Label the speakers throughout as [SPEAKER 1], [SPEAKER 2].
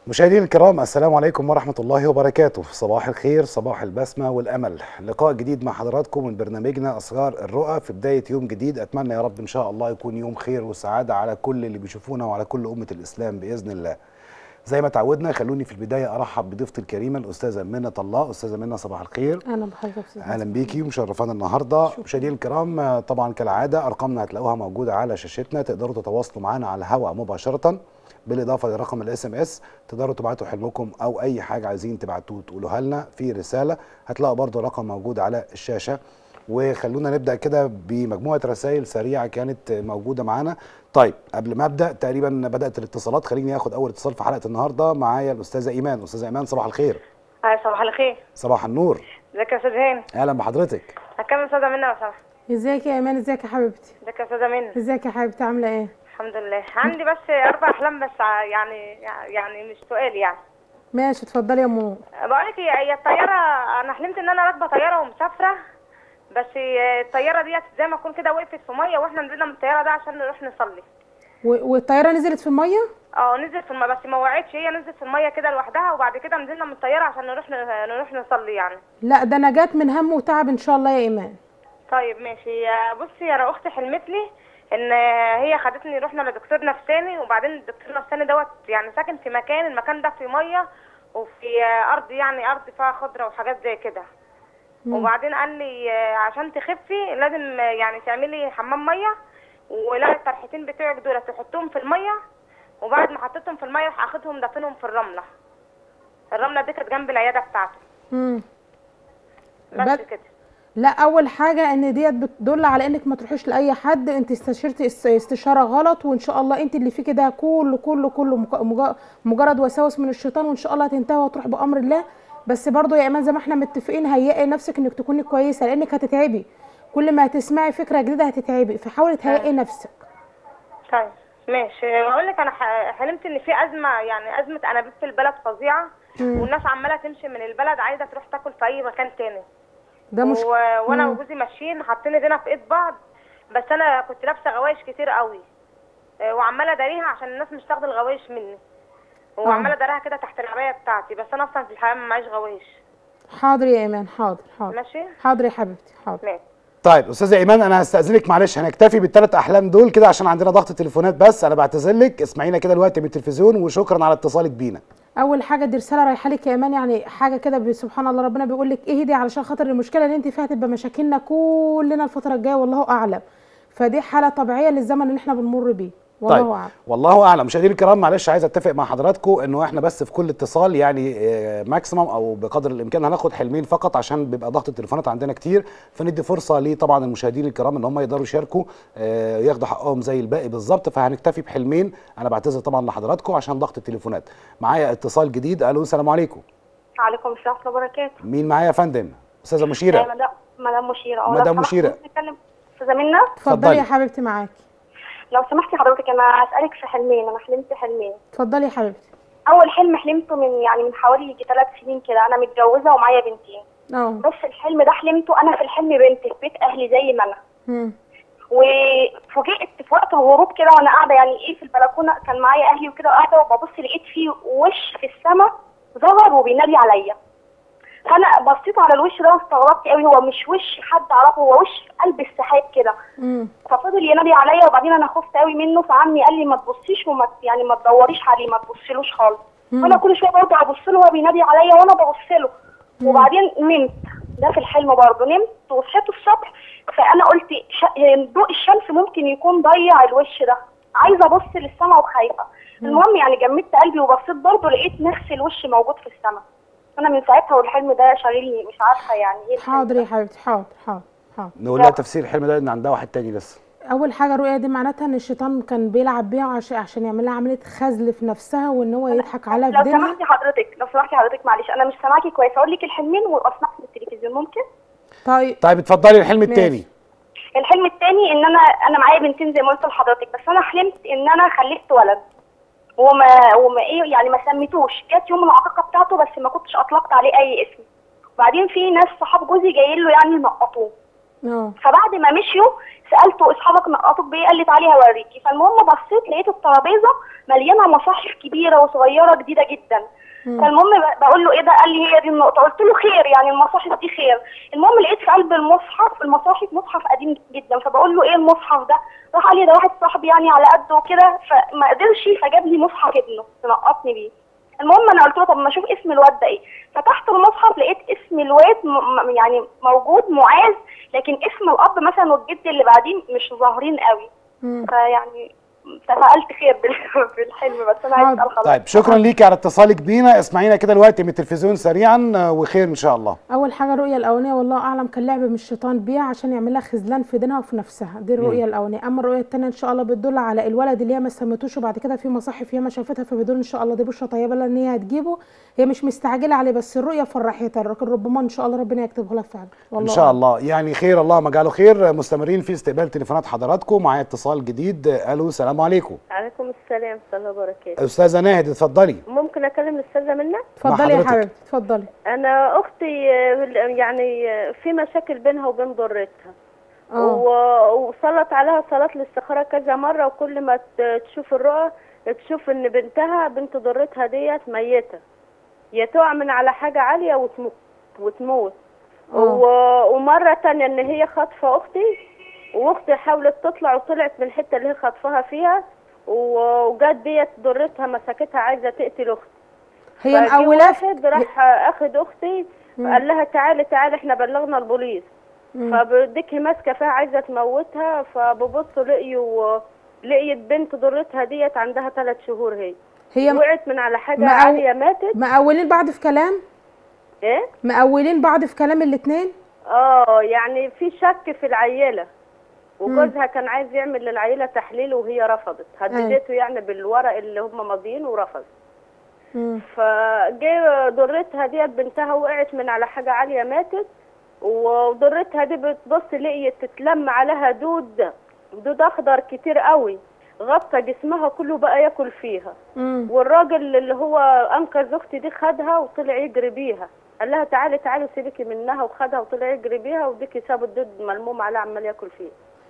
[SPEAKER 1] مشاهدينا الكرام السلام عليكم ورحمة الله وبركاته صباح الخير صباح البسمة والأمل لقاء جديد مع حضراتكم من برنامجنا أسرار الرؤى في بداية يوم جديد أتمنى يا رب إن شاء الله يكون يوم خير وسعادة على كل اللي بيشوفونا وعلى كل أمة الإسلام بإذن الله زي ما تعودنا خلوني في البداية أرحب بضيفتي الكريمة الأستاذة منة الله أستاذة منة صباح الخير
[SPEAKER 2] اهلا بحضرتك يا استاذ
[SPEAKER 1] اهلا بيكي ومشرفانا النهارده مشاهدينا الكرام آه، طبعا كالعاده ارقامنا هتلاقوها موجوده على شاشتنا تقدروا تتواصلوا معنا على الهواء مباشره بالاضافه لرقم الاس ام اس تقدروا تبعتوا حلمكم او اي حاجه عايزين تبعتوه تقولوها لنا في رساله هتلاقوا برضو رقم موجود على الشاشه وخلونا نبدا كده بمجموعه رسائل سريعه كانت موجوده معانا طيب قبل ما ابدا تقريبا بدات الاتصالات خليني اخد اول اتصال في حلقه النهارده معايا الاستاذه ايمان استاذه ايمان صباح الخير
[SPEAKER 3] هاي صباح الخير
[SPEAKER 1] صباح النور
[SPEAKER 3] ازيك يا استاذ هاني
[SPEAKER 1] اهلا بحضرتك
[SPEAKER 3] هكمل استاذه منى لو سمحت
[SPEAKER 2] ازيك يا ايمان ازيك يا حبيبتي
[SPEAKER 3] ازيك يا استاذه منى
[SPEAKER 2] ازيك يا حبيبتي عامله ايه
[SPEAKER 3] الحمد لله عندي بس اربع احلام بس ع- يعني يعني مش سؤال يعني
[SPEAKER 2] ماشي اتفضلي يا مو
[SPEAKER 3] بقول لك هي هي الطياره انا حلمت ان انا راكبه طياره ومسافره بس الطياره ديت زي ما اكون كده وقفت في ميه واحنا نزلنا من الطياره ده عشان نروح نصلي
[SPEAKER 2] و- والطياره نزلت في الميه
[SPEAKER 3] اه نزلت في الميه بس ما وقعتش هي نزلت في الميه كده لوحدها وبعد كده نزلنا من الطياره عشان نروح ن- نروح نصلي يعني
[SPEAKER 2] لا ده نجاة من هم وتعب ان شاء الله يا ايمان
[SPEAKER 3] طيب ماشي بصي انا اختي حلمت لي ان هي خدتني رحنا لدكتور نفساني وبعدين الدكتور النفساني دوت يعني ساكن في مكان المكان ده في ميه وفي ارض يعني ارض فيها خضره وحاجات زي كده وبعدين قال لي عشان تخفي لازم يعني تعملي حمام ميه ولا الطرحتين بتوعك دول تحطهم في الميه وبعد ما حطيتهم في الميه راح اخدهم دفنهم في الرمله الرمله دي كانت جنب العياده بتاعته
[SPEAKER 2] امم
[SPEAKER 3] بس
[SPEAKER 2] بل-
[SPEAKER 3] كده
[SPEAKER 2] لا اول حاجه ان ديت بتدل على انك ما تروحيش لاي حد انت استشرتي اس- استشاره غلط وان شاء الله انت اللي فيكي ده كله كله كله مج- مج- مجرد وساوس من الشيطان وان شاء الله هتنتهي وهتروح بامر الله بس برضو يا ايمان زي ما احنا متفقين هيئي نفسك انك تكوني كويسه لانك هتتعبي كل ما هتسمعي فكره جديده هتتعبي فحاولي تهيئي نفسك
[SPEAKER 3] طيب ماشي بقول لك انا ح- حلمت ان في ازمه يعني ازمه انابيب في البلد فظيعه والناس عماله تمشي من البلد عايزه تروح تاكل في اي مكان تاني
[SPEAKER 2] ده مش
[SPEAKER 3] و... وانا وجوزي ماشيين حاطين ايدينا في ايد بعض بس انا كنت لابسه غوايش كتير قوي آه، وعماله داريها عشان الناس مش تاخد الغوايش مني وعماله داريها كده تحت العبايه بتاعتي بس انا اصلا في الحياه ما معيش غوايش
[SPEAKER 2] حاضر يا ايمان حاضر حاضر
[SPEAKER 3] ماشي
[SPEAKER 2] حاضر يا حبيبتي حاضر
[SPEAKER 3] ماشي
[SPEAKER 1] طيب استاذه ايمان انا هستاذنك معلش هنكتفي بالثلاث احلام دول كده عشان عندنا ضغط تليفونات بس انا بعتذر لك اسمعينا كده دلوقتي من التلفزيون وشكرا على اتصالك بينا
[SPEAKER 2] اول حاجه دي رساله رايحه لك يا ايمان يعني حاجه كده ب- سبحان الله ربنا بيقول لك اهدي علشان خاطر المشكله اللي انت فيها تبقى مشاكلنا كلنا الفتره الجايه والله اعلم فدي حاله طبيعيه للزمن اللي احنا بنمر بيه والله
[SPEAKER 1] طيب
[SPEAKER 2] اعلم
[SPEAKER 1] والله اعلم مشاهدينا الكرام معلش عايز اتفق مع حضراتكم انه احنا بس في كل اتصال يعني ماكسيمم او بقدر الامكان هناخد حلمين فقط عشان بيبقى ضغط التليفونات عندنا كتير فندي فرصه ليه طبعا المشاهدين الكرام ان هم يقدروا يشاركوا آه، ياخدوا حقهم زي الباقي بالظبط فهنكتفي بحلمين انا بعتذر طبعا لحضراتكم عشان ضغط التليفونات معايا اتصال جديد الو السلام عليكم
[SPEAKER 3] وعليكم السلام ورحمه الله وبركاته
[SPEAKER 1] مين معايا يا فندم استاذه مشيره
[SPEAKER 3] مدام مدام مشيره اه
[SPEAKER 1] مدام
[SPEAKER 3] لو سمحت
[SPEAKER 1] مشيرة.
[SPEAKER 3] ممكن نتكلم استاذه منى
[SPEAKER 2] اتفضلي
[SPEAKER 1] اتفضلي.
[SPEAKER 2] يا حبيبتي معاكي
[SPEAKER 3] لو سمحتي حضرتك انا هسالك في حلمين انا حلمت حلمين
[SPEAKER 2] اتفضلي يا حبيبتي
[SPEAKER 3] اول حلم حلمته من يعني من حوالي يجي ثلاث سنين كده انا متجوزه ومعايا بنتين
[SPEAKER 2] اه
[SPEAKER 3] بس الحلم ده حلمته انا في الحلم بنت في بيت اهلي زي ما انا
[SPEAKER 2] مم.
[SPEAKER 3] وفوجئت في وقت الغروب كده وانا قاعده يعني ايه في البلكونه كان معايا اهلي وكده قاعده وببص لقيت فيه وش في السماء ظهر وبينادي عليا فانا بصيت على الوش ده واستغربت قوي هو مش وش حد اعرفه هو وش في قلب السحاب كده
[SPEAKER 2] مم.
[SPEAKER 3] ففضل ينادي عليا وبعدين انا خفت قوي منه فعمي قال لي ما تبصيش وما ت- يعني ما تدوريش عليه ما تبصيلوش خالص فانا كل شويه برضه ابص له وهو بينادي عليا وانا ببص له وبعدين نمت ده في الحلم برضه نمت وصحيت الصبح فانا قلت ش... ضوء الشمس ممكن يكون ضيع الوش ده عايزه ابص للسماء وخايفه المهم يعني جمدت قلبي وبصيت برضه لقيت نفس الوش موجود في السماء انا من ساعتها والحلم ده شاغلني مش عارفه يعني ايه الحلم
[SPEAKER 2] حاضر
[SPEAKER 3] ده.
[SPEAKER 2] يا حبيبتي حاضر حاضر حاضر
[SPEAKER 1] نقول لها تفسير الحلم ده ان عندها واحد تاني لسه
[SPEAKER 2] اول حاجه الرؤيه دي معناتها ان الشيطان كان بيلعب بيها عشان عشان يعمل لها عمليه خذل في نفسها وان هو يضحك عليها في
[SPEAKER 3] لو
[SPEAKER 2] دينها
[SPEAKER 3] سمحتي حضرتك لو سمحتي حضرتك معلش انا مش سامعاكي كويس اقول لك الحلمين واسمعك في التلفزيون ممكن
[SPEAKER 2] طيب
[SPEAKER 1] طيب اتفضلي الحلم
[SPEAKER 2] ماشي.
[SPEAKER 1] التاني
[SPEAKER 3] الحلم الثاني ان انا انا معايا بنتين زي ما قلت لحضرتك بس انا حلمت ان انا خلفت ولد وما وما ايه يعني ما سميتوش جت يوم العقيقه بتاعته بس ما كنتش اطلقت عليه اي اسم وبعدين في ناس صحاب جوزي جايين له يعني ينقطوه
[SPEAKER 2] اه
[SPEAKER 3] فبعد ما مشيوا
[SPEAKER 4] سالته اصحابك نقطوك بايه قال لي تعالي هوريكي فالمهم بصيت لقيت الترابيزه مليانه مصاحف كبيره وصغيره جديده جدا فالمهم ب- بقول له ايه ده قال لي هي دي النقطه قلت له خير يعني المصاحف دي خير المهم لقيت في قلب المصحف المصاحف مصحف قديم جدا فبقول له ايه المصحف ده راح قال لي ده واحد صاحبي يعني على قده وكده فما قدرش فجاب لي مصحف ابنه نقطني بيه المهم انا قلت له طب ما اشوف اسم الواد ده ايه فتحت المصحف لقيت اسم الواد م- م- يعني موجود معاذ لكن اسم الاب مثلا والجد اللي بعدين مش ظاهرين قوي
[SPEAKER 2] مم.
[SPEAKER 4] فيعني تفائلت خير بال- بالحلم بس انا عايز اسال خلاص
[SPEAKER 1] طيب شكرا ليكي على اتصالك بينا اسمعينا كده دلوقتي من التلفزيون سريعا آه، وخير ان شاء الله
[SPEAKER 2] اول حاجه الرؤيه الاولانيه والله اعلم كان لعب من الشيطان بيها عشان يعمل لها خذلان في دينها وفي نفسها دي الرؤيه الاولانيه اما الرؤيه الثانيه ان شاء الله بتدل على الولد اللي هي ما سمتوش وبعد كده في مصاحف هي ما شافتها فبدون ان شاء الله دي بشرى طيبه لها ان هي هتجيبه هي مش مستعجله عليه بس الرؤيه فرحتها لكن ربما ان شاء الله ربنا يكتبه لها فعلا والله
[SPEAKER 1] ان شاء
[SPEAKER 2] أعلم.
[SPEAKER 1] الله يعني خير اللهم اجعله خير آه، مستمرين في استقبال تليفونات حضراتكم معايا اتصال جديد آه، الو السلام عليكم
[SPEAKER 5] عليكم السلام ورحمة الله وبركاته
[SPEAKER 1] استاذه ناهد اتفضلي
[SPEAKER 5] ممكن أكلم الأستاذة منى؟
[SPEAKER 2] اتفضلي يا
[SPEAKER 1] حضرتك.
[SPEAKER 2] حبيبتي اتفضلي
[SPEAKER 5] أنا أختي آه، يعني آه، في مشاكل بينها وبين ضرتها
[SPEAKER 2] اه
[SPEAKER 5] و- وصلت عليها صلاة الاستخارة كذا مرة وكل ما ت- تشوف الرؤى تشوف إن بنتها بنت ضرتها ديت ميتة يا تقع من على حاجة عالية وتموت وتموت
[SPEAKER 2] اه.
[SPEAKER 5] و- ومرة تانية إن هي خاطفة أختي وأختي حاولت تطلع وطلعت من الحتة اللي هي خاطفاها فيها و- وجت ديت ضرتها مسكتها عايزة تقتل أختي
[SPEAKER 2] هي
[SPEAKER 5] فجه
[SPEAKER 2] مقولاه
[SPEAKER 5] واحد راح اخد اختي قال لها تعالي تعالي احنا بلغنا البوليس فبديك ماسكه فيها عايزه تموتها فببصوا لقيوا لقيت بنت ضرتها ديت عندها ثلاث شهور هي
[SPEAKER 2] هي م-
[SPEAKER 5] وقعت من على حاجه
[SPEAKER 2] مقو-
[SPEAKER 5] عاليه ماتت
[SPEAKER 2] مقولين بعض في كلام
[SPEAKER 5] ايه
[SPEAKER 2] مقولين بعض في كلام الاثنين
[SPEAKER 5] اه يعني في شك في العيله وجوزها كان عايز يعمل للعيله تحليل وهي رفضت هددته يعني بالورق اللي هم ماضيين ورفض فجه ضرتها ديت بنتها وقعت من على حاجه عاليه ماتت وضرتها دي بتبص لقيت تتلم عليها دود دود اخضر كتير قوي غطى جسمها كله بقى ياكل فيها
[SPEAKER 2] مم.
[SPEAKER 5] والراجل اللي هو انقذ اختي دي خدها وطلع يجري بيها قال لها تعالي تعالي سيبكي منها وخدها وطلع يجري بيها وديكي ساب الدود ملموم عليها عمال ياكل فيها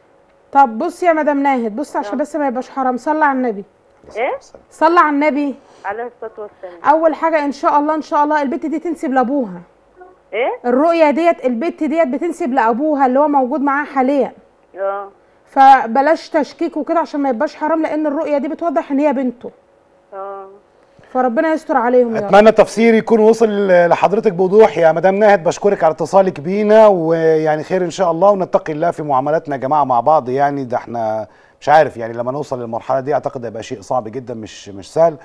[SPEAKER 2] طب بصي يا مدام ناهد بصي عشان بس ما يبقاش حرام صلي على النبي
[SPEAKER 5] ايه
[SPEAKER 2] صلي على النبي
[SPEAKER 5] عليه الصلاه والسلام
[SPEAKER 2] اول حاجه ان شاء الله ان شاء الله البت دي تنسب لابوها
[SPEAKER 5] ايه
[SPEAKER 2] الرؤيه ديت البت ديت بتنسب لابوها اللي هو موجود معاها حاليا
[SPEAKER 5] اه
[SPEAKER 2] فبلاش تشكيك وكده عشان ما يبقاش حرام لان الرؤيه دي بتوضح ان هي بنته
[SPEAKER 5] اه
[SPEAKER 2] فربنا يستر عليهم يا رب
[SPEAKER 1] اتمنى التفسير يكون وصل لحضرتك بوضوح يا مدام ناهد بشكرك على اتصالك بينا ويعني خير ان شاء الله ونتقي الله في معاملاتنا يا جماعه مع بعض يعني ده احنا مش عارف يعني لما نوصل للمرحله دي اعتقد هيبقى شيء صعب جدا مش مش سهل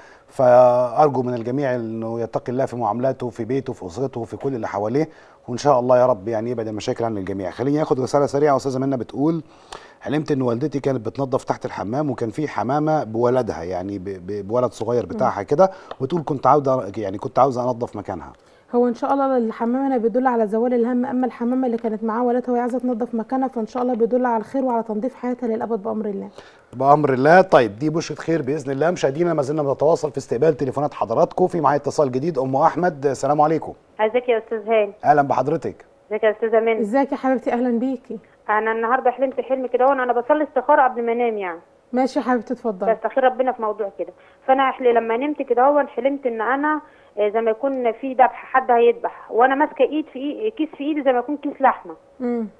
[SPEAKER 1] فارجو من الجميع انه يتقي الله في معاملاته في بيته في اسرته في كل اللي حواليه وان شاء الله يا رب يعني يبعد المشاكل عن الجميع خليني اخد رساله سريعه استاذه منى بتقول حلمت ان والدتي كانت بتنظف تحت الحمام وكان في حمامه بولدها يعني ب- ب- بولد صغير بتاعها كده وتقول كنت عاوزه يعني كنت عاوزه انظف مكانها
[SPEAKER 2] هو ان شاء الله الحمامه هنا بيدل على زوال الهم اما الحمامه اللي كانت معاه والدها وهي عايزه تنظف مكانها فان شاء الله بيدل على الخير وعلى تنظيف حياتها للابد بامر الله
[SPEAKER 1] بامر الله طيب دي بشرة خير باذن الله مشاهدينا ما زلنا بنتواصل في استقبال تليفونات حضراتكم في معايا اتصال جديد ام احمد السلام عليكم
[SPEAKER 6] ازيك يا استاذ هاني
[SPEAKER 1] اهلا بحضرتك
[SPEAKER 6] ازيك يا استاذه منى
[SPEAKER 2] ازيك يا حبيبتي اهلا بيكي
[SPEAKER 6] انا النهارده حلمت حلم كده وانا انا بصلي استخاره قبل ما انام يعني
[SPEAKER 2] ماشي يا حبيبتي اتفضلي
[SPEAKER 6] بستخير ربنا في موضوع كده فانا حل- لما نمت كده هو حلمت ان انا آه، زي ما يكون في ذبح حد هيذبح وانا ماسكه ايد في إيد كيس في ايدي زي ما يكون كيس لحمه
[SPEAKER 2] امم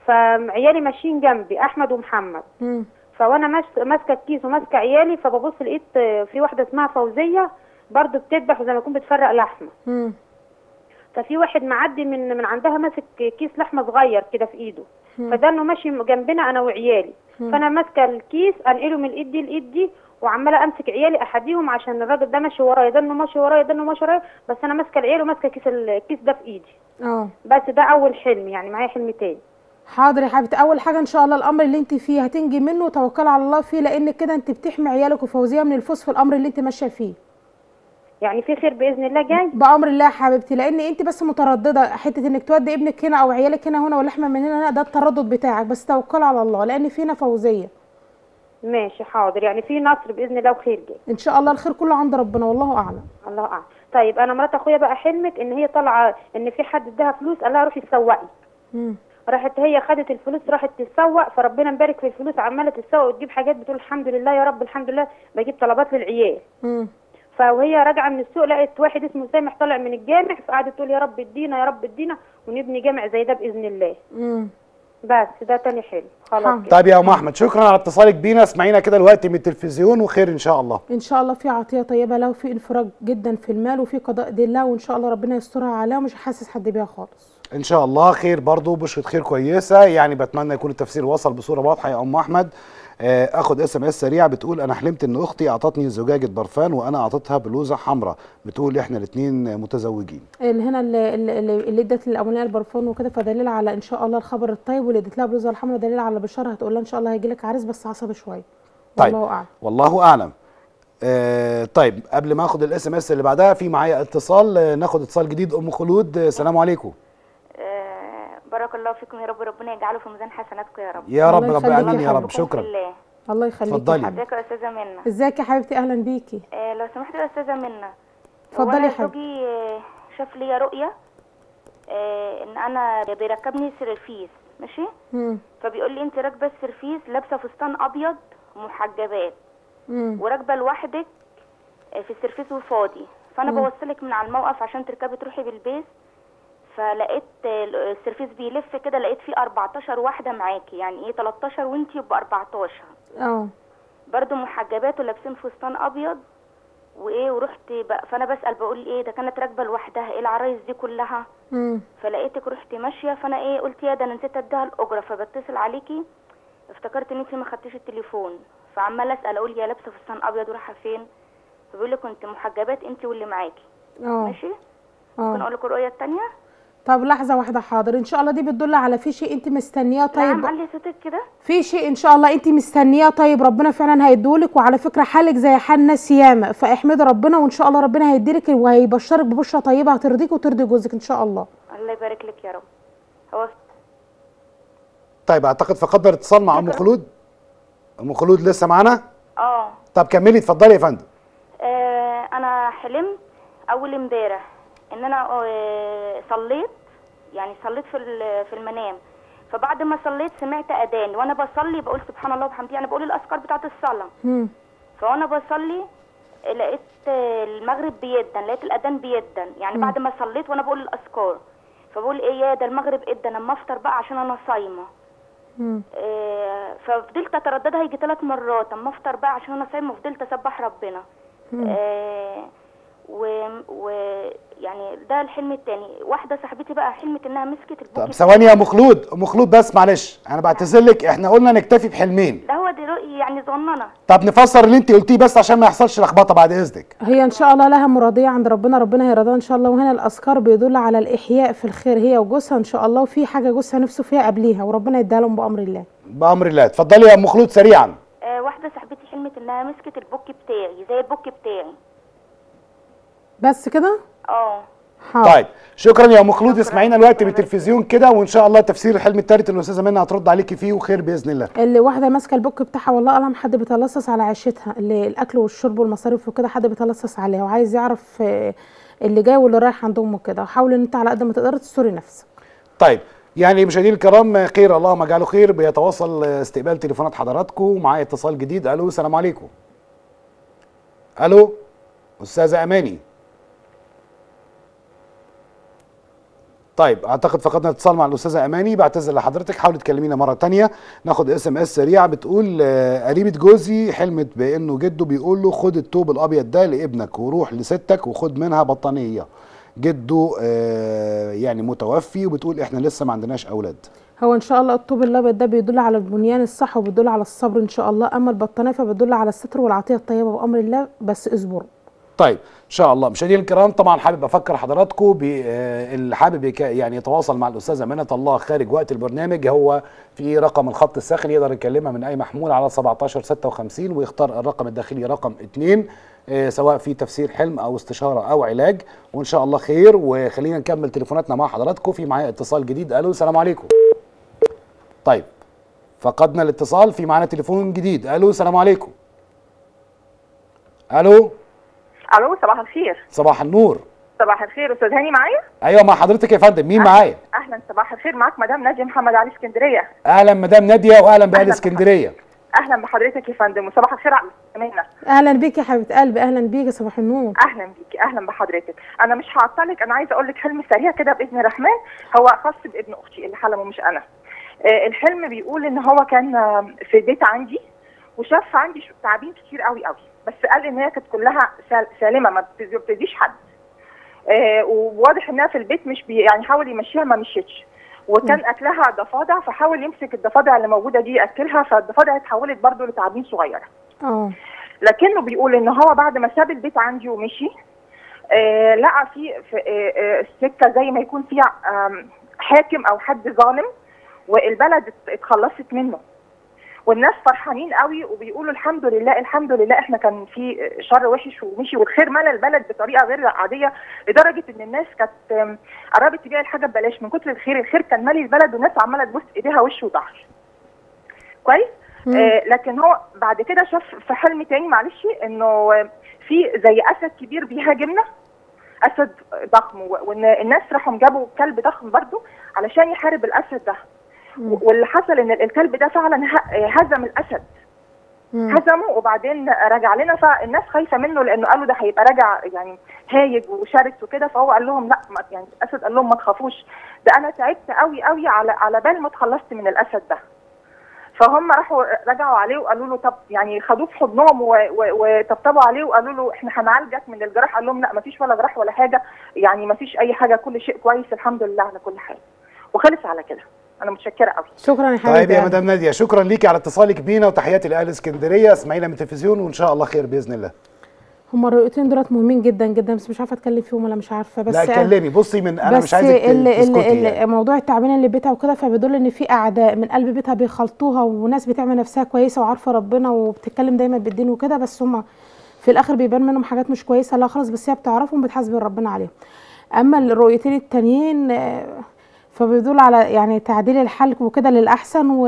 [SPEAKER 6] فعيالي ماشيين جنبي احمد ومحمد
[SPEAKER 2] امم
[SPEAKER 6] فوانا ماس- ماسكه الكيس وماسكه عيالي فببص لقيت آه، في واحده اسمها فوزيه برضو بتذبح وزي ما يكون بتفرق لحمه
[SPEAKER 2] امم
[SPEAKER 6] ففي واحد معدي من من عندها ماسك كيس لحمه صغير كده في ايده فده انه ماشي جنبنا انا وعيالي فانا ماسكه الكيس انقله من الايد دي لايد دي وعماله امسك عيالي احديهم عشان الراجل ده ماشي ورايا ده انه ماشي ورايا ده انه ماشي ورايا بس انا ماسكه العيال وماسكه كيس الكيس ده في ايدي
[SPEAKER 2] اه
[SPEAKER 6] بس ده اول حلم يعني معايا حلم تاني
[SPEAKER 2] حاضر يا حبيبتي اول حاجه ان شاء الله الامر اللي انت فيه هتنجي منه وتوكلي على الله فيه لان كده انت بتحمي عيالك وفوزيه من الفوز في الامر اللي انت ماشيه فيه
[SPEAKER 6] يعني في خير باذن الله جاي
[SPEAKER 2] بامر الله يا حبيبتي لان انت بس متردده حته انك تودي ابنك هنا او عيالك هنا هنا واللحمه من هنا هنا ده التردد بتاعك بس توكلي على الله لان فينا فوزيه
[SPEAKER 6] ماشي حاضر يعني في نصر باذن الله وخير جاي
[SPEAKER 2] ان شاء الله الخير كله عند ربنا والله اعلم
[SPEAKER 6] الله اعلم طيب انا مرات اخويا بقى حلمت ان هي طالعه ان في حد اداها فلوس قال لها روحي تسوقي
[SPEAKER 2] مم.
[SPEAKER 6] راحت هي خدت الفلوس راحت تتسوق فربنا مبارك في الفلوس عماله تتسوق وتجيب حاجات بتقول الحمد لله يا رب الحمد لله بجيب طلبات للعيال
[SPEAKER 2] مم.
[SPEAKER 6] فوهي راجعه من السوق لقيت واحد اسمه سامح طالع من الجامع فقعدت تقول يا رب ادينا يا رب ادينا ونبني جامع زي ده باذن الله
[SPEAKER 2] مم.
[SPEAKER 6] بس ده تاني حلو خلاص
[SPEAKER 2] حاضر.
[SPEAKER 6] كده
[SPEAKER 1] طيب يا ام احمد شكرا على اتصالك بينا اسمعينا كده دلوقتي من التلفزيون وخير ان شاء الله
[SPEAKER 2] ان شاء الله في عطيه طيبه له وفي انفراج جدا في المال وفي قضاء دين الله وان شاء الله ربنا يسترها عليها ومش هحسس حد بيها خالص
[SPEAKER 1] ان شاء الله خير برضو بشرة خير كويسه يعني بتمنى يكون التفسير وصل بصوره واضحه يا ام احمد آه، اخد اس ام اس سريع بتقول انا حلمت ان اختي اعطتني زجاجه برفان وانا اعطيتها بلوزه حمراء بتقول احنا الاثنين متزوجين
[SPEAKER 2] اللي هنا اللي, اللي, اللي ادت الاولانيه البرفان وكده فدليل على ان شاء الله الخبر الطيب واللي ادت لها بلوزه الحمراء دليل على بشاره هتقول لها ان شاء الله هيجي لك عريس بس عصبي شويه
[SPEAKER 1] طيب
[SPEAKER 2] والله اعلم
[SPEAKER 1] والله اعلم آه طيب قبل ما اخد الاس ام اس اللي بعدها في معايا اتصال آه، ناخد اتصال جديد ام خلود آه، السلام عليكم
[SPEAKER 7] آه، بارك الله فيكم يا رب ربنا يجعله في ميزان حسناتكم يا رب
[SPEAKER 1] يا رب
[SPEAKER 2] الله
[SPEAKER 1] رب
[SPEAKER 2] يخليك يا
[SPEAKER 1] العالمين يا رب
[SPEAKER 2] حبيبي.
[SPEAKER 1] شكرا
[SPEAKER 7] في الله
[SPEAKER 2] الله يخليك
[SPEAKER 1] اتفضلي.
[SPEAKER 2] يا حبيبي
[SPEAKER 7] ازيك يا استاذه منى
[SPEAKER 2] ازيك يا حبيبتي اهلا بيكي
[SPEAKER 7] آه لو سمحت يا استاذه منى
[SPEAKER 2] اتفضلي
[SPEAKER 7] هو
[SPEAKER 2] يا
[SPEAKER 7] أنا
[SPEAKER 2] حبيبتي.
[SPEAKER 7] زوجي آه، شاف لي رؤيه آه ان انا بيركبني سيرفيس ماشي
[SPEAKER 2] مم.
[SPEAKER 7] فبيقول لي انت راكبه السيرفيس لابسه فستان ابيض محجبات
[SPEAKER 2] مم.
[SPEAKER 7] وراكبه لوحدك آه، في السيرفيس وفاضي فانا
[SPEAKER 2] مم.
[SPEAKER 7] بوصلك من على الموقف عشان تركبي تروحي بالبيت فلقيت آه، السيرفيس بيلف كده لقيت فيه 14 واحده معاكي يعني ايه 13 وانتي يبقى 14
[SPEAKER 2] اه
[SPEAKER 7] برضو محجبات ولابسين فستان ابيض وايه ورحت بقى فانا بسال بقول ايه ده كانت راكبه لوحدها ايه العرايس دي كلها
[SPEAKER 2] مم.
[SPEAKER 7] فلقيتك رحت ماشيه فانا ايه قلت يا ده انا نسيت اديها الاجره فبتصل عليكي افتكرت ان انت ما خدتيش التليفون فعماله اسال اقول يا لابسه فستان ابيض ورايحه فين فبيقول لي كنت محجبات انت واللي معاكي
[SPEAKER 2] اه
[SPEAKER 7] ماشي ممكن
[SPEAKER 2] اه
[SPEAKER 7] اقول لك الرؤيه الثانيه
[SPEAKER 2] طب لحظه واحده حاضر ان شاء الله دي بتدل على في شيء انت مستنياه
[SPEAKER 7] نعم
[SPEAKER 2] طيب
[SPEAKER 7] علي صوتك كده
[SPEAKER 2] في شيء ان شاء الله انت مستنياه طيب ربنا فعلا هيديهولك وعلى فكره حالك زي حال ناس ياما فاحمدي ربنا وان شاء الله ربنا هيديلك وهيبشرك ببشره طيبه هترضيك وترضي جوزك ان شاء الله
[SPEAKER 7] الله يبارك لك يا رب هو
[SPEAKER 1] طيب اعتقد فقدنا الاتصال مع ام خلود ام خلود لسه معانا
[SPEAKER 7] اه
[SPEAKER 1] طب كملي اتفضلي يا فندم
[SPEAKER 7] آه، انا حلمت اول امبارح ان انا آه، صليت يعني صليت في ال- في المنام فبعد ما صليت سمعت اذان وانا بصلي بقول سبحان الله وبحمده يعني بقول الاذكار بتاعه الصلاه
[SPEAKER 2] مم.
[SPEAKER 7] فوانا بصلي لقيت آه، المغرب بيدن لقيت الاذان بيدن يعني بعد ما صليت وانا بقول الاذكار فبقول ايه يا ده المغرب ادن اما افطر بقى عشان انا صايمه
[SPEAKER 2] مم.
[SPEAKER 7] آه، ففضلت اترددها يجي ثلاث مرات اما افطر بقى عشان انا صايمه وفضلت اسبح ربنا آه و, و يعني ده الحلم التاني واحده صاحبتي بقى حلمت انها مسكت البوكي
[SPEAKER 1] طب ثواني يا ام خلود ام خلود بس معلش انا بعتذر لك احنا قلنا نكتفي بحلمين
[SPEAKER 7] ده هو دي رؤية يعني ظننه
[SPEAKER 1] طب نفسر اللي انت قلتيه بس عشان ما يحصلش لخبطه بعد اذنك
[SPEAKER 2] هي ان شاء الله لها مراديه عند ربنا ربنا هيرضاها ان شاء الله وهنا الاذكار بيدل على الاحياء في الخير هي وجوزها ان شاء الله وفي حاجه جوزها نفسه فيها قبليها وربنا يديها لهم بامر الله
[SPEAKER 1] بامر الله اتفضلي يا ام خلود سريعا
[SPEAKER 7] آه واحده صاحبتي حلمت انها مسكت البوك بتاعي زي البوك بتاعي
[SPEAKER 2] بس كده
[SPEAKER 7] اه
[SPEAKER 2] حاضر
[SPEAKER 1] طيب شكرا يا ام خلود اسمعينا الوقت من التلفزيون كده وان شاء الله تفسير الحلم الثالث اللي الاستاذه منى هترد عليكي فيه وخير باذن الله
[SPEAKER 2] اللي واحده ماسكه البوك بتاعها والله اعلم حد بيتلصص على عيشتها اللي الاكل والشرب والمصاريف وكده حد بيتلصص عليها وعايز يعرف آه، اللي جاي واللي رايح عندهم وكده وحاول ان انت على قد ما تقدر تستوري نفسك
[SPEAKER 1] طيب يعني مشاهدينا الكرام خير اللهم اجعله خير بيتواصل استقبال تليفونات حضراتكم معايا اتصال جديد الو السلام عليكم الو استاذه اماني طيب اعتقد فقدنا اتصال مع الاستاذه اماني بعتذر لحضرتك حاولي تكلمينا مره تانية ناخد اس ام اس سريع بتقول آه، قريبه جوزي حلمت بانه جده بيقول له خد الثوب الابيض ده لابنك وروح لستك وخد منها بطانيه جده آه، يعني متوفي وبتقول احنا لسه ما عندناش اولاد
[SPEAKER 2] هو ان شاء الله الطوب الابيض ده بيدل على البنيان الصح وبيدل على الصبر ان شاء الله اما البطانيه فبتدل على الستر والعطيه الطيبه بامر الله بس اصبروا
[SPEAKER 1] طيب ان شاء الله مشاهدينا الكرام طبعا حابب افكر حضراتكم باللي حابب يك- يعني يتواصل مع الاستاذه منى الله خارج وقت البرنامج هو في رقم الخط الساخن يقدر يكلمها من اي محمول على 1756 ويختار الرقم الداخلي رقم 2 آه، سواء في تفسير حلم او استشاره او علاج وان شاء الله خير وخلينا نكمل تليفوناتنا مع حضراتكم في معايا اتصال جديد الو السلام عليكم طيب فقدنا الاتصال في معانا تليفون جديد الو السلام عليكم الو
[SPEAKER 8] الو صباح الخير
[SPEAKER 1] صباح النور
[SPEAKER 8] صباح الخير استاذ هاني معايا
[SPEAKER 1] ايوه مع حضرتك يا فندم مين معايا
[SPEAKER 8] اهلا صباح الخير معاك مدام ناديه محمد علي اسكندريه
[SPEAKER 1] اهلا مدام ناديه واهلا باهل
[SPEAKER 8] أهلا
[SPEAKER 1] اسكندريه
[SPEAKER 8] اهلا بحضرتك يا فندم وصباح الخير على منا
[SPEAKER 2] اهلا بيك يا حبيبه قلبي اهلا بيك يا صباح النور
[SPEAKER 8] اهلا بيكي اهلا بحضرتك انا مش هعطلك انا عايزه اقول لك حلم سريع كده باذن الرحمن هو خاص بابن اختي اللي حلمه مش انا آه، الحلم بيقول ان هو كان آه، في البيت عندي وشاف عندي شو- تعابين كتير قوي قوي بس قال ان هي كانت كلها سال- سالمه ما بتز- بتأذيش حد آه، وواضح انها في البيت مش بي يعني حاول يمشيها ما مشيتش وكان اكلها ضفادع فحاول يمسك الضفادع اللي موجوده دي ياكلها فالضفادع اتحولت برضه لتعابين صغيره
[SPEAKER 2] اه
[SPEAKER 8] لكنه بيقول ان هو بعد ما ساب البيت عندي ومشي آه لقى في, في آه آه السكه زي ما يكون فيها آم، حاكم او حد ظالم والبلد ات- اتخلصت منه والناس فرحانين قوي وبيقولوا الحمد لله الحمد لله احنا كان في شر وحش ومشي والخير ملا البلد بطريقه غير عاديه لدرجه ان الناس كانت آم، قربت تبيع الحاجه ببلاش من كتر الخير الخير كان مالي البلد والناس عماله تبوس ايديها وش وظهر كويس آه لكن هو بعد كده شاف في حلم تاني معلش انه في زي اسد كبير بيهاجمنا اسد ضخم و- وان الناس راحوا جابوا كلب ضخم برضو علشان يحارب الاسد ده و- واللي حصل ان الكلب ده فعلا ه- هزم الاسد هزمه وبعدين رجع لنا فالناس خايفه منه لانه قالوا ده هيبقى راجع يعني هايج وشرس وكده فهو قال لهم لا ما- يعني الاسد قال لهم ما تخافوش ده انا تعبت قوي قوي على على بال ما اتخلصت من الاسد ده فهم راحوا رجعوا عليه وقالوا له طب يعني خدوه في حضنهم و- و- وطبطبوا عليه وقالوا له احنا هنعالجك من الجراح قال لهم لا مفيش ولا جراح ولا حاجه يعني مفيش اي حاجه كل شيء كويس الحمد لله على كل حال وخلص على كده انا متشكره قوي
[SPEAKER 2] شكرا يا حبيبي
[SPEAKER 1] طيب يا مدام ناديه شكرا ليكي على اتصالك بينا وتحياتي لاهل اسكندريه اسمعينا من التلفزيون وان شاء الله خير باذن الله
[SPEAKER 2] هما الرؤيتين دولت مهمين جدا جدا بس مش عارفه اتكلم فيهم ولا مش عارفه بس
[SPEAKER 1] لا اتكلمي بصي من انا
[SPEAKER 2] بس
[SPEAKER 1] مش عايزك ت-
[SPEAKER 2] اللي
[SPEAKER 1] تسكتي
[SPEAKER 2] اللي
[SPEAKER 1] يعني.
[SPEAKER 2] موضوع التعبين اللي بيتها وكده فبيدل ان في اعداء من قلب بيتها بيخلطوها وناس بتعمل نفسها كويسه وعارفه ربنا وبتتكلم دايما بالدين وكده بس هم في الاخر بيبان منهم حاجات مش كويسه لا خلاص بس هي بتعرفهم بتحاسب ربنا عليهم اما الرؤيتين التانيين آه، فبيدل على يعني تعديل الحال وكده للاحسن و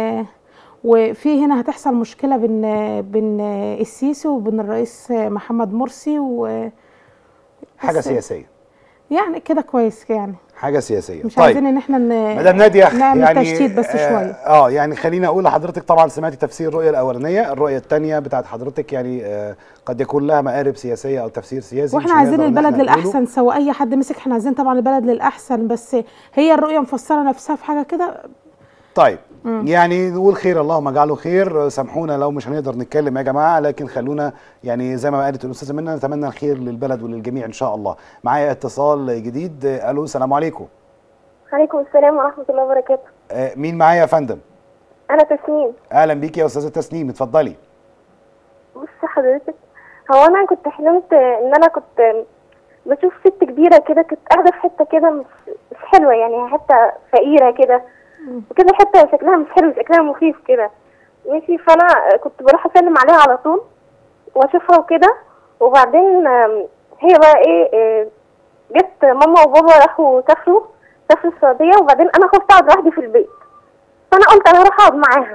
[SPEAKER 2] وفي هنا هتحصل مشكله بين بين السيسي وبين الرئيس محمد مرسي و
[SPEAKER 1] حاجه
[SPEAKER 2] بس-
[SPEAKER 1] سياسيه
[SPEAKER 2] يعني كده كويس يعني
[SPEAKER 1] حاجه سياسيه
[SPEAKER 2] مش عايزين ان احنا ن...
[SPEAKER 1] مدام ناديه
[SPEAKER 2] نعمل
[SPEAKER 1] يعني
[SPEAKER 2] تشتيت بس
[SPEAKER 1] آه،
[SPEAKER 2] شويه
[SPEAKER 1] اه يعني خليني اقول لحضرتك طبعا سمعتي تفسير الرؤيه الاولانيه الرؤيه الثانيه بتاعت حضرتك يعني آه قد يكون لها مقارب سياسيه او تفسير سياسي مش
[SPEAKER 2] واحنا عايزين
[SPEAKER 1] هنقدر إن
[SPEAKER 2] البلد
[SPEAKER 1] إحنا نقوله.
[SPEAKER 2] للاحسن سواء اي حد مسك احنا عايزين طبعا البلد للاحسن بس هي الرؤيه مفسره نفسها في حاجه كده
[SPEAKER 1] طيب يعني نقول خير اللهم اجعله خير سامحونا لو مش هنقدر نتكلم يا جماعه لكن خلونا يعني زي ما قالت الاستاذه منى نتمنى الخير للبلد وللجميع ان شاء الله معايا اتصال جديد آه، الو السلام عليكم
[SPEAKER 4] عليكم السلام ورحمة الله وبركاته
[SPEAKER 1] آه، مين معايا يا فندم
[SPEAKER 4] أنا تسنيم
[SPEAKER 1] اهلا بيكي يا استاذه تسنيم اتفضلي
[SPEAKER 4] بص حضرتك هو أنا كنت حلمت إن أنا كنت بشوف ست كبيرة كده كانت قاعدة في حتة كده مش مش حلوة يعني حتة فقيرة كده وكده حتة شكلها مش حلو شكلها مخيف كده ماشي فأنا كنت بروح أسلم عليها على طول وأشوفها وكده وبعدين آم، هي بقى إيه آه، جت ماما وبابا راحوا سافروا سافروا السعودية وبعدين أنا خفت أقعد لوحدي في البيت فأنا قلت أنا هروح أقعد معاها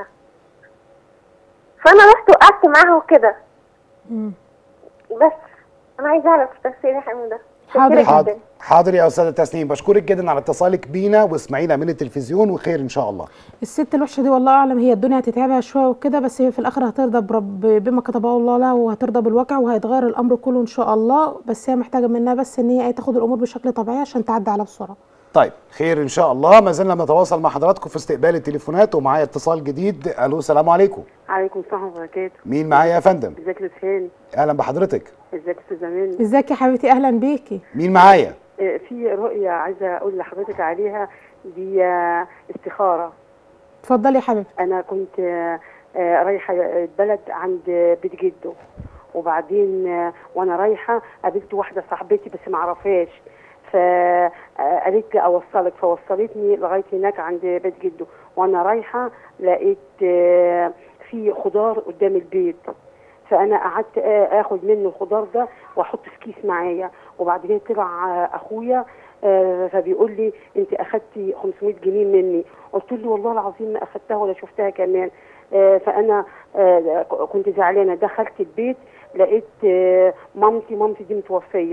[SPEAKER 4] فأنا رحت وقعدت معاها وكده بس انا عايزه اعرف تفسير يا حموده
[SPEAKER 2] حاضر.
[SPEAKER 4] متشكرة
[SPEAKER 1] حاضر
[SPEAKER 4] جدا.
[SPEAKER 1] حاضر يا استاذه تسنيم بشكرك جدا على اتصالك بينا واسمعينا من التلفزيون وخير ان شاء الله
[SPEAKER 2] الست الوحشه دي والله اعلم هي الدنيا هتتعبها شويه وكده بس هي في الاخر هترضى برب بما كتبه الله لها وهترضى بالواقع وهيتغير الامر كله ان شاء الله بس هي محتاجه منها بس ان هي إيه تاخد الامور بشكل طبيعي عشان تعدي على بسرعه
[SPEAKER 1] طيب خير ان شاء الله ما زلنا بنتواصل مع حضراتكم في استقبال التليفونات ومعايا اتصال جديد الو السلام عليكم
[SPEAKER 9] عليكم السلام ورحمه الله وبركاته
[SPEAKER 1] مين معايا يا فندم
[SPEAKER 9] ازيك يا استاذ
[SPEAKER 1] اهلا بحضرتك
[SPEAKER 9] ازيك يا استاذ زمان
[SPEAKER 2] ازيك يا حبيبتي اهلا بيكي
[SPEAKER 1] مين معايا
[SPEAKER 9] آه، في رؤيه عايزه اقول لحضرتك عليها دي آه، استخاره
[SPEAKER 2] اتفضلي يا حبيبتي
[SPEAKER 9] انا كنت آه، آه، رايحه البلد عند بيت جده وبعدين آه، وانا رايحه قابلت واحده صاحبتي بس ما اعرفهاش فقالت لي اوصلك فوصلتني لغايه هناك عند بيت جده وانا رايحه لقيت آه، في خضار قدام البيت فانا قعدت آه، اخد منه الخضار ده واحط في كيس معايا وبعد كده طلع آه، اخويا آه، فبيقول لي انت اخدتي 500 جنيه مني قلت له والله العظيم ما اخدتها ولا شفتها كمان آه، فانا آه، كنت زعلانه دخلت البيت لقيت آه، مامتي مامتي دي متوفيه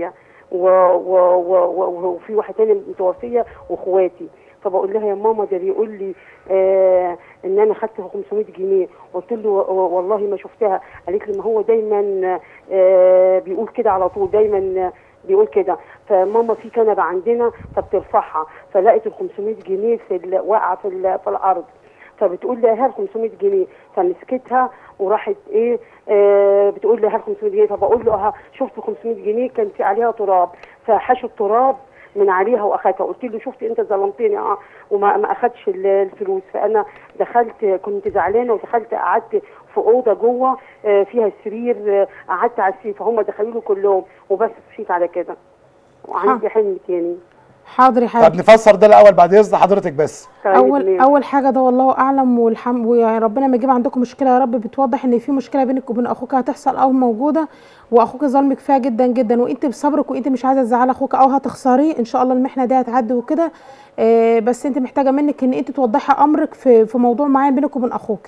[SPEAKER 9] و و و و وفي واحده تاني متوفيه واخواتي فبقول لها يا ماما ده بيقول لي آه ان انا خدت 500 جنيه قلت له و- والله ما شفتها قالت لي ما هو دايما آه بيقول كده على طول دايما بيقول كده فماما في كنبه عندنا فبترفعها فلقيت ال 500 جنيه في ال- واقعه في ال- في الارض فبتقول لي هات 500 جنيه فمسكتها وراحت ايه آه بتقول لي هات 500 جنيه فبقول له اه شفت 500 جنيه كان في عليها تراب فحشوا التراب من عليها واخدها قلت له شفت انت ظلمتني اه وما ما اخدش ال- الفلوس فانا دخلت كنت زعلانه ودخلت قعدت في اوضه جوه آه، فيها سرير آه، قعدت على السرير فهم دخلوا له كلهم وبس صحيت على كده وعندي حلم تاني
[SPEAKER 2] حاضر يا
[SPEAKER 1] طب
[SPEAKER 2] حبيبتي
[SPEAKER 1] نفسر ده الاول بعد اذن حضرتك بس
[SPEAKER 9] طيب
[SPEAKER 2] اول
[SPEAKER 9] ماشي.
[SPEAKER 2] اول حاجه ده والله اعلم والحم ويعني ربنا ما يجيب عندكم مشكله يا رب بتوضح ان في مشكله بينك وبين اخوك هتحصل او موجوده واخوك ظلمك فيها جدا جدا وانت بصبرك وانت مش عايزه تزعلي اخوك او هتخسريه ان شاء الله المحنه دي هتعدي وكده آه، بس انت محتاجه منك ان انت توضحي امرك في في موضوع معين بينك وبين اخوك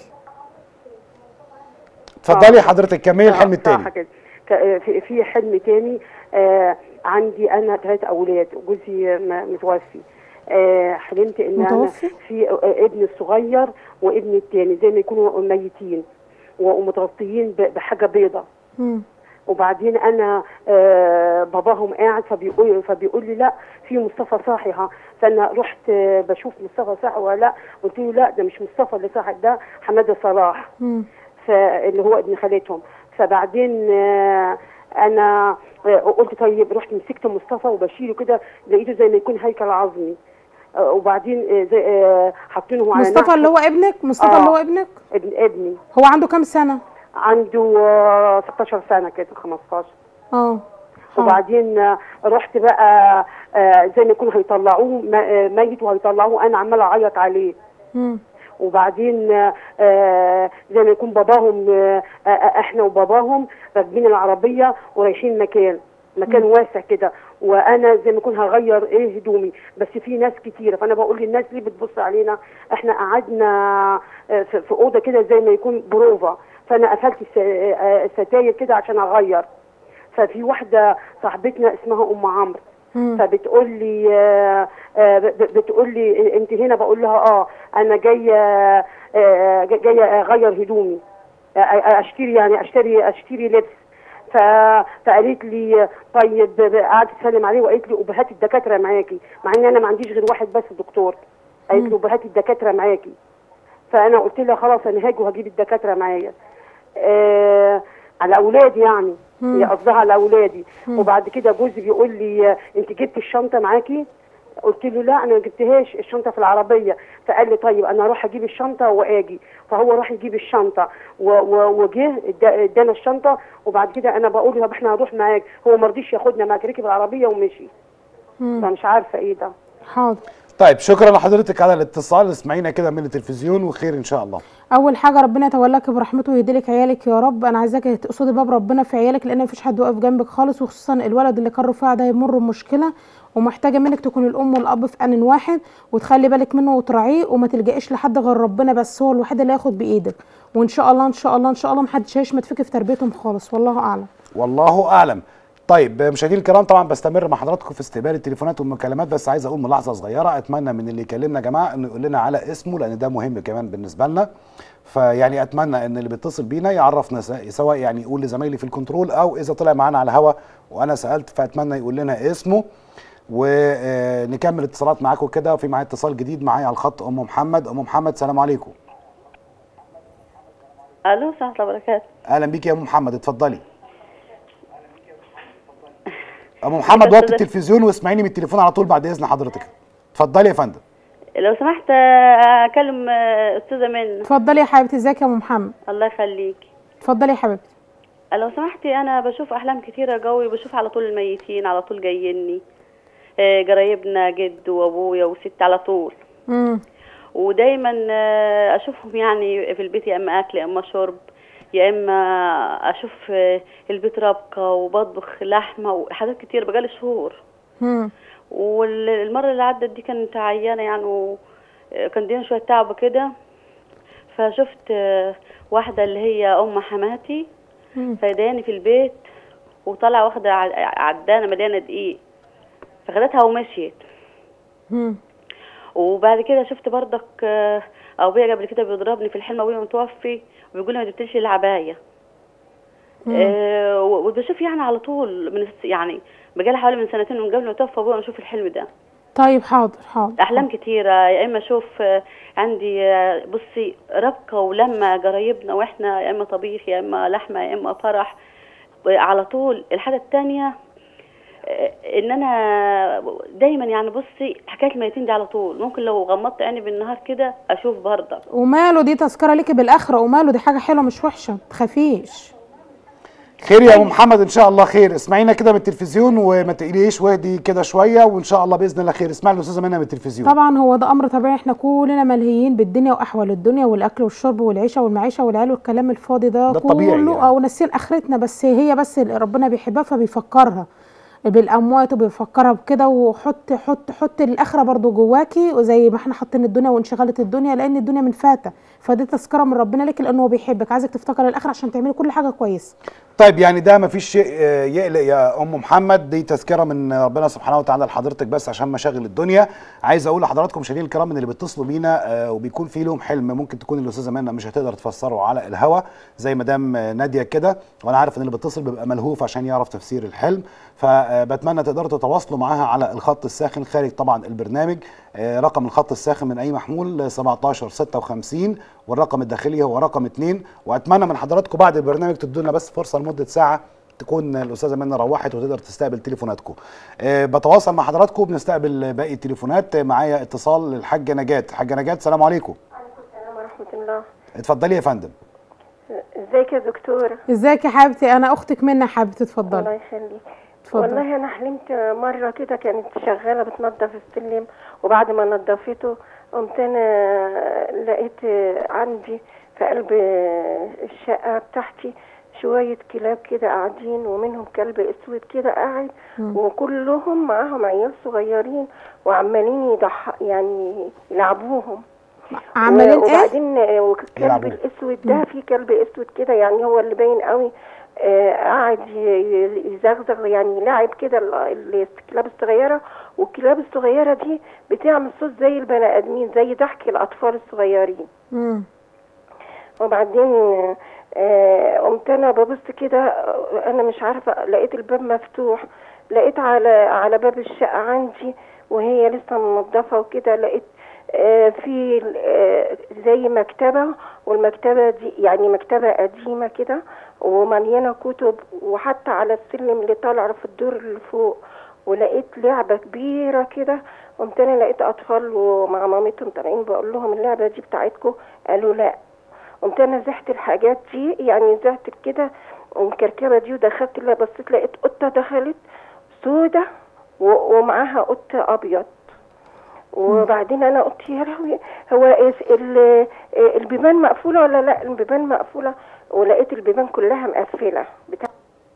[SPEAKER 1] اتفضلي حضرتك كملي الحلم
[SPEAKER 9] آه،
[SPEAKER 1] التاني
[SPEAKER 9] صح كده ك- آه، في في حلم تاني آه عندي انا ثلاث اولاد جوزي م- متوفي آه حلمت ان
[SPEAKER 2] متوفي؟
[SPEAKER 9] انا في آه، ابني الصغير وابني التاني زي ما يكونوا ميتين و- ومتغطيين ب- بحاجه بيضه
[SPEAKER 2] مم.
[SPEAKER 9] وبعدين انا آه باباهم قاعد فبيقول فبيقول لي لا في مصطفى صاحي ها فانا رحت آه بشوف مصطفى صاحي ولا لا قلت له لا ده مش مصطفى اللي صاحي ده حماده صلاح
[SPEAKER 2] مم.
[SPEAKER 9] فاللي هو ابن خالتهم فبعدين آه، انا آه، قلت طيب رحت مسكت مصطفى وبشيله كده لقيته زي ما يكون هيكل عظمي آه، وبعدين آه، زي آه، حاطينه على
[SPEAKER 2] مصطفى
[SPEAKER 9] نحس.
[SPEAKER 2] اللي هو ابنك مصطفى
[SPEAKER 9] آه.
[SPEAKER 2] اللي هو ابنك
[SPEAKER 9] ابن ابني
[SPEAKER 2] هو عنده كام سنه
[SPEAKER 9] عنده آه، 16 سنه كده 15
[SPEAKER 2] اه
[SPEAKER 9] وبعدين آه، رحت بقى آه، زي ما يكون هيطلعوه م- آه، ميت وهيطلعوه انا عماله اعيط عليه
[SPEAKER 2] مم.
[SPEAKER 9] وبعدين آه، آه، زي ما يكون باباهم آه، آه، احنا وباباهم راكبين العربيه ورايحين مكان مكان واسع كده وانا زي ما يكون هغير ايه هدومي بس في ناس كتيره فانا بقول للناس ليه بتبص علينا احنا قعدنا آه، في في اوضه كده زي ما يكون بروفا فانا قفلت الس- آه، الستاير كده عشان اغير ففي واحده صاحبتنا اسمها ام عمرو
[SPEAKER 2] مم.
[SPEAKER 9] فبتقول لي آه، آه، ب- ب- بتقول لي انت هنا بقول لها اه انا جايه آه، جا- جايه اغير هدومي آه، آه، اشتري يعني اشتري اشتري لبس ف... فقالت لي طيب ب- قعدت تسلم عليه وقالت لي وبهات الدكاتره معاكي مع ان انا ما عنديش غير واحد بس دكتور قالت لي وبهات الدكاتره معاكي فانا قلت لها خلاص انا هاجي وهجيب الدكاتره معايا آه على اولادي يعني هي قصدها على اولادي وبعد كده جوزي بيقول لي آه، انت جبت الشنطه معاكي قلت له لا انا ما جبتهاش الشنطه في العربيه فقال لي طيب انا اروح اجيب الشنطه واجي فهو راح يجيب الشنطه و- و- وجه إدا- ادانا الشنطه وبعد كده انا بقول له طب احنا هنروح معاك هو ما رضيش ياخدنا معاك ركب العربيه ومشي
[SPEAKER 2] مم.
[SPEAKER 9] فمش عارفه ايه ده
[SPEAKER 2] حاضر
[SPEAKER 1] طيب شكرا لحضرتك على الاتصال اسمعينا كده من التلفزيون وخير ان شاء الله
[SPEAKER 2] اول حاجه ربنا يتولاك برحمته ويهديلك عيالك يا رب انا عايزاك تقصدي باب ربنا في عيالك لان مفيش حد واقف جنبك خالص وخصوصا الولد اللي كان رفيع ده هيمر بمشكله ومحتاجه منك تكون الام والاب في ان واحد وتخلي بالك منه وتراعيه وما تلجئيش لحد غير ربنا بس هو الوحيد اللي هياخد بايدك وان شاء الله ان شاء الله ان شاء الله محدش هيشمت فيك في تربيتهم خالص والله اعلم
[SPEAKER 1] والله اعلم طيب مشاهدينا الكرام طبعا بستمر مع حضراتكم في استقبال التليفونات والمكالمات بس عايز اقول ملاحظه صغيره اتمنى من اللي يكلمنا يا جماعه انه يقول لنا على اسمه لان ده مهم كمان بالنسبه لنا فيعني اتمنى ان اللي بيتصل بينا يعرفنا س- سواء يعني يقول لزمايلي في الكنترول او اذا طلع معانا على الهوا وانا سالت فاتمنى يقول لنا اسمه ونكمل اتصالات معاكم كده وفي معايا اتصال جديد معايا على الخط ام محمد ام محمد سلام عليكم
[SPEAKER 10] الو ورحمه الله وبركاته
[SPEAKER 1] اهلا بيك يا ام محمد اتفضلي ام محمد وطي التلفزيون واسمعيني من التليفون على طول بعد اذن حضرتك اتفضلي يا فندم
[SPEAKER 10] لو سمحت آه، اكلم آه، استاذه منى
[SPEAKER 2] اتفضلي يا حبيبتي ازيك يا ام محمد
[SPEAKER 10] الله يخليكي
[SPEAKER 2] اتفضلي يا حبيبتي
[SPEAKER 10] لو سمحتي انا بشوف احلام كتيره قوي بشوف على طول الميتين على طول جايني آه، قرايبنا جد وابويا وست على طول
[SPEAKER 2] امم
[SPEAKER 10] ودايما آه، اشوفهم يعني في البيت يا اما اكل يا اما شرب يا اما اشوف آه، البيت رابقه وبطبخ لحمه وحاجات كتير بقالي شهور
[SPEAKER 2] امم
[SPEAKER 10] والمره اللي عدت دي كانت عيانه يعني وكان دينا شويه تعب كده فشفت آه، واحده اللي هي ام حماتي
[SPEAKER 2] مم.
[SPEAKER 10] فايداني في البيت وطالعه واخده ع- عدانه مليانه دقيق فخدتها ومشيت
[SPEAKER 2] مم.
[SPEAKER 10] وبعد كده شفت برضك آه، ابويا قبل كده بيضربني في الحلم ابويا متوفي وبيقول لي ما جبتليش العبايه آه، و- وبشوف يعني على طول من الس- يعني بقالي حوالي من سنتين من قبل ما توفى ابويا بشوف الحلم ده
[SPEAKER 2] طيب حاضر حاضر
[SPEAKER 10] احلام كتيره يا اما اشوف آه، عندي آه، بصي ربكه ولما قرايبنا واحنا يا اما طبيخ يا اما لحمه يا اما فرح على طول الحاجه التانية آه، ان انا دايما يعني بصي حكايه الميتين دي على طول ممكن لو غمضت عيني بالنهار كده اشوف برضك
[SPEAKER 2] وماله دي تذكره ليكي بالاخره وماله دي حاجه حلوه مش وحشه ما تخافيش
[SPEAKER 1] خير يا ام محمد ان شاء الله خير اسمعينا كده من التلفزيون وما تقليش واهدي كده شويه وان شاء الله باذن الله خير اسمعي الاستاذه منى من التلفزيون
[SPEAKER 2] طبعا هو ده امر طبيعي احنا كلنا ملهيين بالدنيا واحوال الدنيا والاكل والشرب والعيشه والمعيشه والعيال والكلام الفاضي ده,
[SPEAKER 1] ده الطبيعي
[SPEAKER 2] كله
[SPEAKER 1] يعني.
[SPEAKER 2] او ناسيين اخرتنا بس هي بس اللي ربنا بيحبها فبيفكرها بالاموات وبيفكرها بكده وحط حط حط الاخره برضو جواكي وزي ما احنا حاطين الدنيا وانشغلت الدنيا لان الدنيا من فاتة فدي تذكره من ربنا لك لانه هو بيحبك عايزك تفتكر الاخره عشان تعملي كل حاجه كويسه
[SPEAKER 1] طيب يعني ده ما فيش شيء آه، يقلق يا ام محمد دي تذكره من ربنا سبحانه وتعالى لحضرتك بس عشان مشاغل الدنيا عايز اقول لحضراتكم مشاهدينا الكرام ان اللي بيتصلوا بينا آه، وبيكون في لهم حلم ممكن تكون الاستاذه منى مش هتقدر تفسره على الهوا زي مدام آه، ناديه كده وانا عارف ان اللي بيتصل بيبقى ملهوف عشان يعرف تفسير الحلم فبتمنى تقدروا تتواصلوا معاها على الخط الساخن خارج طبعا البرنامج آه، رقم الخط الساخن من اي محمول آه، 17 56 والرقم الداخلي هو رقم 2 واتمنى من حضراتكم بعد البرنامج تدونا بس فرصه لمده ساعه تكون الاستاذه منى روحت وتقدر تستقبل تليفوناتكم أه بتواصل مع حضراتكم بنستقبل باقي التليفونات آه، معايا اتصال للحاجه نجاه حاجه نجاه السلام عليكم
[SPEAKER 11] السلام ورحمة الله
[SPEAKER 1] اتفضلي يا فندم
[SPEAKER 11] ازيك يا دكتورة
[SPEAKER 2] ازيك يا حبيبتي انا اختك منى يا حبيبتي
[SPEAKER 11] الله
[SPEAKER 2] اتفضلي
[SPEAKER 11] يخليك
[SPEAKER 2] اتفضل.
[SPEAKER 11] والله انا حلمت مرة كده كانت شغالة بتنظف السلم وبعد ما نظفته قمت انا لقيت عندي في قلب الشقة بتاعتي شوية كلاب كده قاعدين ومنهم كلب اسود كده قاعد وكلهم معاهم عيال صغيرين وعمالين يضح يعني يلعبوهم
[SPEAKER 2] عمالين ايه
[SPEAKER 11] وبعدين الكلب
[SPEAKER 1] يلعبوا.
[SPEAKER 11] الاسود ده في كلب اسود كده يعني هو اللي باين قوي آه، قاعد ي- ي- يزغزغ يعني لاعب كده ال- ال- الكلاب الصغيره والكلاب الصغيره دي بتعمل صوت زي البني ادمين زي ضحك الاطفال الصغيرين
[SPEAKER 2] مم.
[SPEAKER 11] وبعدين آه، قمت انا ببص كده آه، انا مش عارفه لقيت الباب مفتوح لقيت على على باب الشقه عندي وهي لسه منظفه وكده لقيت آه، في آه، زي مكتبه والمكتبه دي يعني مكتبه قديمه كده ومليانه كتب وحتى على السلم اللي طالع في الدور اللي فوق ولقيت لعبه كبيره كده قمت انا لقيت اطفال ومع مامتهم طالعين بقول لهم اللعبه دي بتاعتكم قالوا لا قمت انا زحت الحاجات دي يعني زحت كده الكركبه دي ودخلت لا بصيت لقيت قطه دخلت سودة و- ومعاها قط ابيض وبعدين انا قلت يا لهوي هو إس- ال- البيبان مقفوله ولا لا البيبان مقفوله ولقيت البيبان كلها مقفله بتاع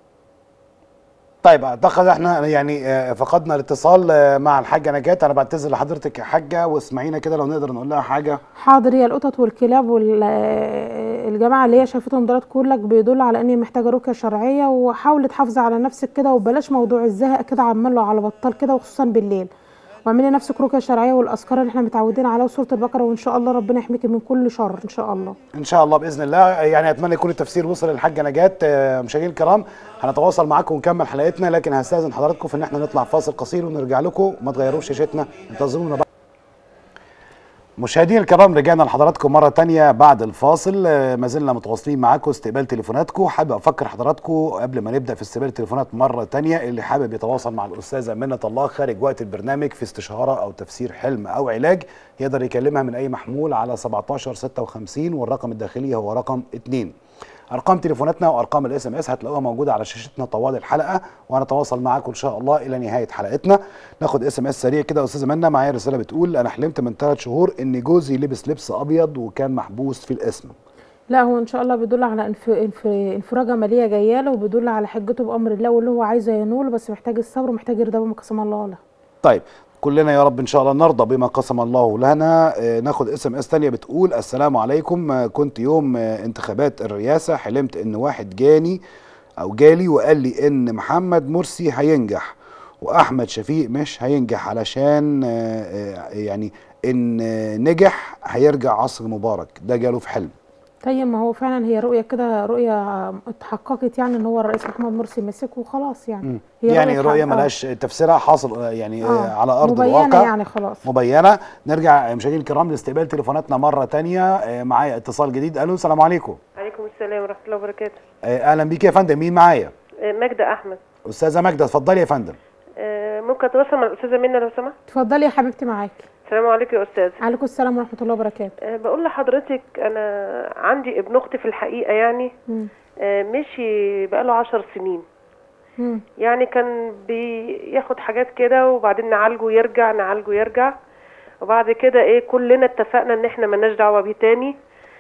[SPEAKER 1] طيب اعتقد احنا يعني آه، فقدنا الاتصال آه، مع الحاجه نجاه انا بعتذر لحضرتك يا حاجه واسمعينا كده لو نقدر نقول لها حاجه
[SPEAKER 2] حاضر هي القطط والكلاب والجماعه اللي هي شافتهم دولت كلك بيدل على ان هي محتاجه رقيه شرعيه وحاولي تحافظي على نفسك كده وبلاش موضوع الزهق كده عمال على بطال كده وخصوصا بالليل واعملي نفسك رقيه شرعيه والاذكار اللي احنا متعودين عليها وسوره البقره وان شاء الله ربنا يحميكي من كل شر ان شاء الله
[SPEAKER 1] ان شاء الله باذن الله يعني اتمنى يكون التفسير وصل للحاجه نجاه آه، مشاهدينا الكرام هنتواصل معاكم ونكمل حلقتنا لكن هستاذن حضراتكم في ان احنا نطلع فاصل قصير ونرجع لكم وما تغيروش شاشتنا انتظرونا بقى مشاهدينا الكرام رجعنا لحضراتكم مرة تانية بعد الفاصل آه، ما زلنا متواصلين معاكم استقبال تليفوناتكم حابب أفكر حضراتكم قبل ما نبدأ في استقبال التليفونات مرة تانية اللي حابب يتواصل مع الأستاذة منة الله خارج وقت البرنامج في استشارة أو تفسير حلم أو علاج يقدر يكلمها من أي محمول على 17 56 والرقم الداخلي هو رقم 2 ارقام تليفوناتنا وارقام الاس ام اس هتلاقوها موجوده على شاشتنا طوال الحلقه وهنتواصل معاكم ان شاء الله الى نهايه حلقتنا ناخد اس ام اس سريع كده يا استاذه منى معايا رساله بتقول انا حلمت من ثلاث شهور ان جوزي لبس لبس ابيض وكان محبوس في الاسم
[SPEAKER 2] لا هو ان شاء الله بيدل على انف... انف... انفراجه ماليه جايه له وبيدل على حجته بامر الله واللي هو عايزه ينول بس محتاج الصبر ومحتاج يرضى بما قسم الله له
[SPEAKER 1] طيب كلنا يا رب ان شاء الله نرضى بما قسم الله لنا آه، ناخد اس ام اس ثانيه بتقول السلام عليكم آه، كنت يوم آه، انتخابات الرئاسه حلمت ان واحد جاني او جالي وقال لي ان محمد مرسي هينجح واحمد شفيق مش هينجح علشان آه، آه، يعني ان آه، نجح هيرجع عصر مبارك ده جاله في حلم
[SPEAKER 2] طيب ما هو فعلا هي رؤيه كده رؤيه اتحققت يعني ان هو الرئيس محمد مرسي مسك وخلاص يعني هي
[SPEAKER 1] يعني رؤيه
[SPEAKER 2] حق-
[SPEAKER 1] ملهاش تفسيرها حاصل آه، يعني آه،
[SPEAKER 2] آه،
[SPEAKER 1] على ارض
[SPEAKER 2] مبينة
[SPEAKER 1] الواقع
[SPEAKER 2] يعني خلاص.
[SPEAKER 1] مبينه نرجع مشاهدينا الكرام لاستقبال تليفوناتنا مره تانية آه، معايا اتصال جديد الو السلام عليكم
[SPEAKER 12] عليكم السلام ورحمة الله وبركاته
[SPEAKER 1] آه، اهلا بيك يا فندم مين معايا
[SPEAKER 12] آه، ماجدة أحمد
[SPEAKER 1] استاذه ماجده اتفضلي يا فندم
[SPEAKER 12] آه، ممكن أتواصل مع الأستاذة منى لو سمحت
[SPEAKER 2] اتفضلي يا حبيبتي معاكي
[SPEAKER 12] السلام عليكم يا أستاذ
[SPEAKER 2] عليكم السلام ورحمه الله وبركاته
[SPEAKER 12] آه، بقول لحضرتك أنا عندي ابن أختي في الحقيقة يعني
[SPEAKER 2] مم.
[SPEAKER 12] آه، مشي بقاله عشر سنين
[SPEAKER 2] مم.
[SPEAKER 12] يعني كان بياخد حاجات كده وبعدين نعالجه يرجع نعالجه يرجع وبعد كده ايه كلنا اتفقنا ان احنا ملناش دعوه بيه تاني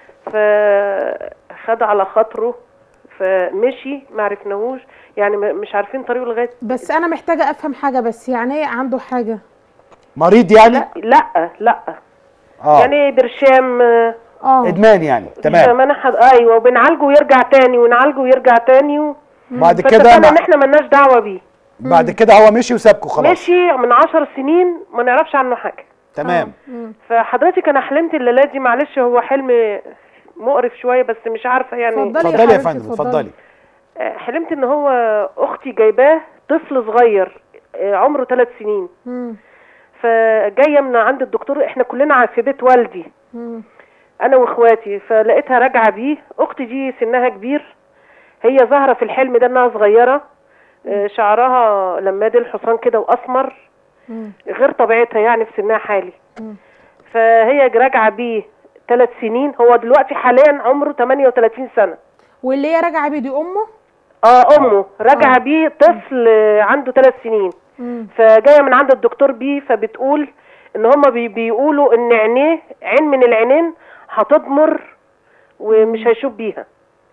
[SPEAKER 12] فخد على خاطره فمشي ما عرفناهوش يعني م- مش عارفين طريقه لغايه
[SPEAKER 2] بس انا محتاجه افهم حاجه بس يعني ايه عنده حاجه
[SPEAKER 1] مريض يعني
[SPEAKER 12] لا لا
[SPEAKER 1] اه
[SPEAKER 12] يعني برشام اه
[SPEAKER 1] ادمان يعني تمام
[SPEAKER 12] ما انا حد... ايوه وبنعالجه ويرجع تاني ونعالجه ويرجع تاني و...
[SPEAKER 1] بعد كده
[SPEAKER 12] فاتفقنا
[SPEAKER 1] مع-
[SPEAKER 12] ان احنا ملناش دعوه بيه
[SPEAKER 1] بعد كده هو مشي وسابكم خلاص
[SPEAKER 12] مشي من عشر سنين ما نعرفش عنه حاجه
[SPEAKER 1] تمام
[SPEAKER 12] فحضرتك انا حلمت الليله دي معلش هو حلم مقرف شويه بس مش عارفه يعني
[SPEAKER 1] اتفضلي يا فندم اتفضلي
[SPEAKER 12] آه، حلمت ان هو اختي جايباه طفل صغير آه، عمره ثلاث سنين
[SPEAKER 2] مم.
[SPEAKER 12] فجايه من عند الدكتور احنا كلنا في بيت والدي
[SPEAKER 2] مم.
[SPEAKER 12] انا واخواتي فلقيتها راجعه بيه اختي دي سنها كبير هي ظاهره في الحلم ده انها صغيره آه، شعرها لماد الحصان كده واسمر
[SPEAKER 2] مم.
[SPEAKER 12] غير طبيعتها يعني في سنها حالي
[SPEAKER 2] مم.
[SPEAKER 12] فهي راجعه بيه ثلاث سنين هو دلوقتي حاليا عمره 38 سنه
[SPEAKER 2] واللي هي راجعه بيه دي امه
[SPEAKER 12] اه امه راجعه بيه طفل آه، عنده ثلاث سنين
[SPEAKER 2] مم.
[SPEAKER 12] فجايه من عند الدكتور بيه فبتقول ان هما بي بيقولوا ان عينيه عين من العينين هتضمر ومش هيشوف بيها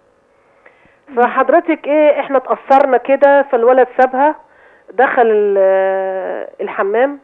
[SPEAKER 12] فحضرتك ايه احنا اتأثرنا كده فالولد سابها دخل ال- الحمام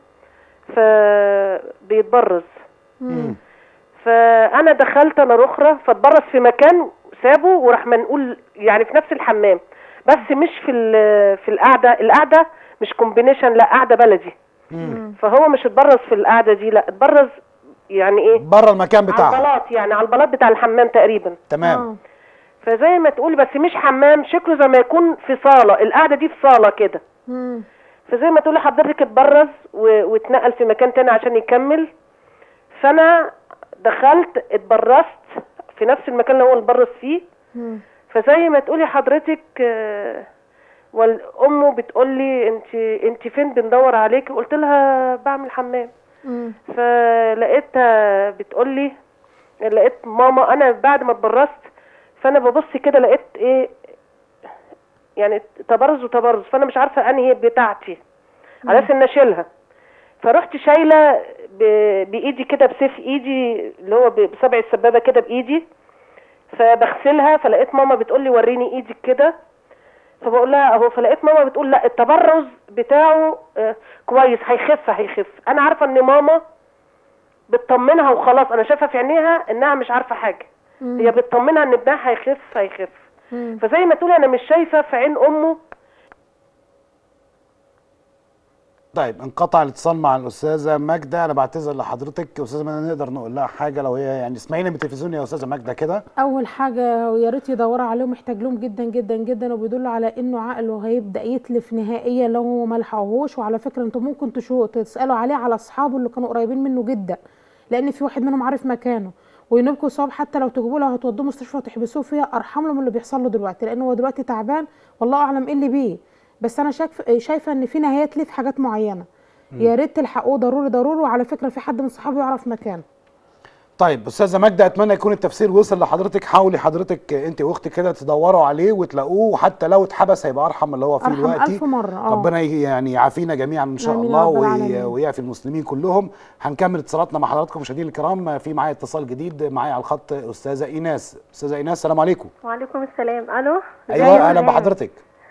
[SPEAKER 12] فبيتبرز
[SPEAKER 2] مم.
[SPEAKER 12] فانا دخلت انا رخرة فاتبرز في مكان سابه وراح منقول يعني في نفس الحمام بس مش في ال- في القعده القعده مش كومبينيشن لا قعده بلدي فهو مش اتبرز في القعده دي لا اتبرز يعني ايه
[SPEAKER 1] بره المكان
[SPEAKER 12] على
[SPEAKER 1] بتاعها
[SPEAKER 12] البلاط يعني على البلاط بتاع الحمام تقريبا
[SPEAKER 1] تمام
[SPEAKER 12] فزي ما تقولي بس مش حمام شكله زي ما يكون في صاله القعده دي في صاله كده
[SPEAKER 2] مم.
[SPEAKER 12] فزي ما تقولي حضرتك اتبرز و- واتنقل في مكان تاني عشان يكمل فانا دخلت اتبرزت في نفس المكان اللي هو اتبرز فيه
[SPEAKER 2] مم.
[SPEAKER 12] فزي ما تقولي حضرتك آه، وال- امه بتقول لي انت انت فين بندور عليك قلت لها بعمل حمام
[SPEAKER 2] مم.
[SPEAKER 12] فلقيتها بتقول لي لقيت ماما انا بعد ما اتبرزت فانا ببص كده لقيت ايه يعني تبرز وتبرز فانا مش عارفه انهي هي بتاعتي على اساس ان اشيلها فرحت شايله ب- بايدي كده بسيف ايدي اللي هو ب- بصبع السبابه كده بايدي فبغسلها فلقيت ماما بتقول لي وريني ايدك كده فبقول لها اهو فلقيت ماما بتقول لا التبرز بتاعه آه، كويس هيخف هيخف انا عارفه ان ماما بتطمنها وخلاص انا شايفه في عينيها انها مش عارفه حاجه
[SPEAKER 2] مم.
[SPEAKER 12] هي بتطمنها ان ابنها هيخف هيخف
[SPEAKER 2] مم.
[SPEAKER 12] فزي ما تقولي انا مش شايفه في عين امه
[SPEAKER 1] طيب انقطع الاتصال مع الاستاذه ماجده انا بعتذر لحضرتك يا استاذه ماجده نقدر نقول لها حاجه لو هي يعني اسمعينا من التلفزيون يا استاذه ماجده كده
[SPEAKER 2] اول حاجه ويا ريت يدوروا عليهم محتاج لهم جدا جدا جدا وبيدل على انه عقله هيبدا يتلف نهائيا لو هو ما لحقهوش وعلى فكره انتوا ممكن تشو تسالوا عليه على اصحابه اللي كانوا قريبين منه جدا لان في واحد منهم عارف مكانه وينبكوا صاب حتى لو تجيبوه له هتودوه مستشفى وتحبسوه فيها ارحم له من اللي بيحصل له دلوقتي لان هو دلوقتي تعبان والله اعلم ايه اللي بيه بس انا شايف شايفه ان في نهايات ليه في حاجات معينه يا ريت تلحقوه ضروري ضروري وعلى فكره في حد من صحابه يعرف مكانه
[SPEAKER 1] طيب استاذه ماجده اتمنى يكون التفسير وصل لحضرتك حاولي حضرتك انت واختك كده تدوروا عليه وتلاقوه وحتى لو اتحبس هيبقى ارحم من اللي هو فيه
[SPEAKER 2] ارحم
[SPEAKER 1] دلوقتي
[SPEAKER 2] الف مره اه
[SPEAKER 1] ربنا ي- يعني يعافينا جميعا ان شاء
[SPEAKER 2] آمين يا
[SPEAKER 1] الله
[SPEAKER 2] رب
[SPEAKER 1] وي-
[SPEAKER 2] العالمين.
[SPEAKER 1] ويعفي المسلمين كلهم هنكمل اتصالاتنا مع حضراتكم مشاهدينا الكرام في معايا اتصال جديد معايا على الخط استاذه ايناس استاذه ايناس السلام عليكم
[SPEAKER 13] وعليكم السلام الو
[SPEAKER 1] ايوه اهلا بحضرتك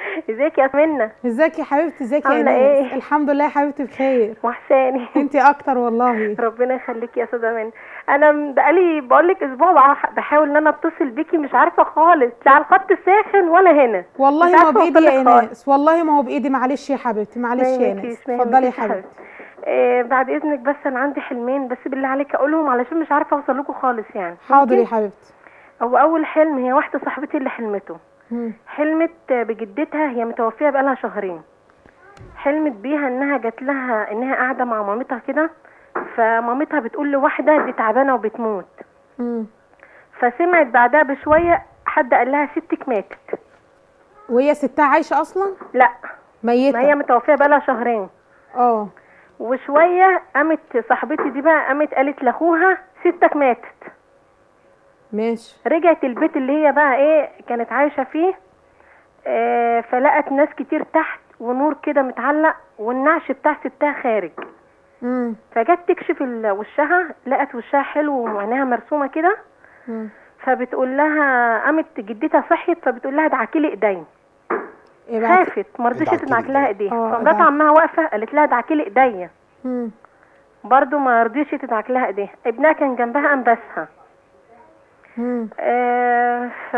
[SPEAKER 13] ازيك يا منى
[SPEAKER 2] ازيك يا حبيبتي ازيك يا
[SPEAKER 13] عاملة
[SPEAKER 2] ايناس
[SPEAKER 13] ايه؟
[SPEAKER 2] الحمد لله يا حبيبتي بخير
[SPEAKER 13] وحشاني
[SPEAKER 2] انت اكتر والله
[SPEAKER 13] ربنا يخليكي يا استاذه منى انا م- بقالي بقول لك اسبوع بح- بحاول ان انا اتصل بيكي مش عارفه خالص لا على الخط ساخن ولا هنا مش
[SPEAKER 2] والله ما هو
[SPEAKER 13] عارفة
[SPEAKER 2] بايدي يا
[SPEAKER 13] أوصلك خالص.
[SPEAKER 2] ايناس والله ما هو بايدي معلش يا حبيبتي معلش
[SPEAKER 13] ما
[SPEAKER 2] يا
[SPEAKER 13] يهمكيش،
[SPEAKER 2] ايناس
[SPEAKER 13] ما
[SPEAKER 2] اتفضلي يا
[SPEAKER 13] يهمكيش
[SPEAKER 2] حبيبتي
[SPEAKER 13] آه بعد اذنك بس انا عندي حلمين بس بالله عليك اقولهم علشان مش عارفه اوصل لكم خالص يعني
[SPEAKER 2] حاضر يا
[SPEAKER 13] ممكن؟
[SPEAKER 2] حبيبتي
[SPEAKER 13] هو اول حلم هي واحده صاحبتي اللي حلمته
[SPEAKER 2] مم.
[SPEAKER 13] حلمت بجدتها هي متوفيه بقالها شهرين حلمت بيها انها جات لها انها قاعده مع مامتها كده فمامتها بتقول لواحده دي تعبانه وبتموت
[SPEAKER 2] مم.
[SPEAKER 13] فسمعت بعدها بشويه حد قال لها ستك ماتت
[SPEAKER 2] وهي ستها عايشه اصلا
[SPEAKER 13] لا
[SPEAKER 2] ميته
[SPEAKER 13] ما هي متوفيه بقالها شهرين
[SPEAKER 2] اه
[SPEAKER 13] وشويه قامت صاحبتي دي بقى قامت قالت لاخوها ستك ماتت
[SPEAKER 2] ماشي
[SPEAKER 13] رجعت البيت اللي هي بقى ايه كانت عايشه فيه آه فلقت ناس كتير تحت ونور كده متعلق والنعش بتاع ستها خارج
[SPEAKER 2] مم.
[SPEAKER 13] فجت تكشف ال- وشها لقت وشها حلو وعينيها مرسومه كده
[SPEAKER 2] مم.
[SPEAKER 13] فبتقول لها قامت جدتها صحيت فبتقول لها ادعكي لي ايديا
[SPEAKER 2] ابعت-
[SPEAKER 13] خافت ما رضيتش
[SPEAKER 1] ادعكي لي
[SPEAKER 13] تدعك لها
[SPEAKER 1] إيديا.
[SPEAKER 13] ايديها
[SPEAKER 2] اه،
[SPEAKER 13] فمرات
[SPEAKER 2] ادعك.
[SPEAKER 13] عمها واقفه قالت لها ادعكي لي ايديا
[SPEAKER 2] مم.
[SPEAKER 13] برضو ما رضيتش تدعك لها ايديها ابنها كان جنبها قام بسها
[SPEAKER 2] مم.
[SPEAKER 13] آه، ف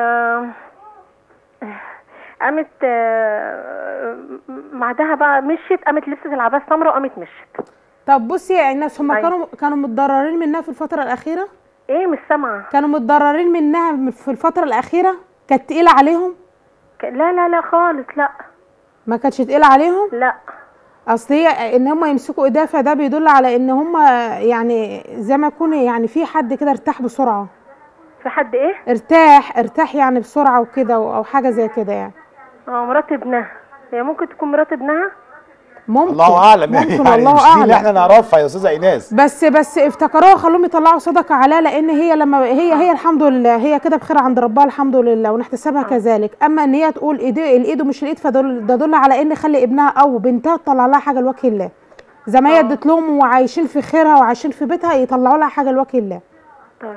[SPEAKER 13] قامت آه، بعدها بقى مشيت قامت لبست العباية السمراء وقامت مشيت
[SPEAKER 2] طب بصي يا ايناس هم
[SPEAKER 13] أيوة.
[SPEAKER 2] كانوا كانوا متضررين منها في الفتره الاخيره
[SPEAKER 13] ايه مش سامعه
[SPEAKER 2] كانوا متضررين منها في الفتره الاخيره كانت تقيله عليهم
[SPEAKER 13] ك- لا لا لا خالص لا
[SPEAKER 2] ما كانتش تقيله عليهم
[SPEAKER 13] لا
[SPEAKER 2] اصل هي ان هم يمسكوا ايديها فده بيدل على ان هم يعني زي ما يكون يعني في حد كده ارتاح بسرعه
[SPEAKER 13] في حد ايه
[SPEAKER 2] ارتاح ارتاح يعني بسرعه وكده او حاجه زي كده يعني
[SPEAKER 13] اه مرات ابنها هي ممكن تكون مرات ابنها
[SPEAKER 2] ممكن
[SPEAKER 1] الله اعلم
[SPEAKER 2] ممكن
[SPEAKER 1] يعني
[SPEAKER 2] الله
[SPEAKER 1] مش دي اللي
[SPEAKER 2] اعلم
[SPEAKER 1] احنا نعرفها يا استاذه ايناس
[SPEAKER 2] بس بس افتكروها خلوهم يطلعوا صدقه عليها لان هي لما هي هي الحمد لله هي كده بخير عند ربها الحمد لله ونحتسبها كذلك اما ان هي تقول ايدي الايد ومش الايد فدل ده دل على ان خلي ابنها او بنتها تطلع لها حاجه لوجه الله زي ما هي ادت لهم وعايشين في خيرها وعايشين في بيتها يطلعوا لها حاجه لوجه الله
[SPEAKER 13] طيب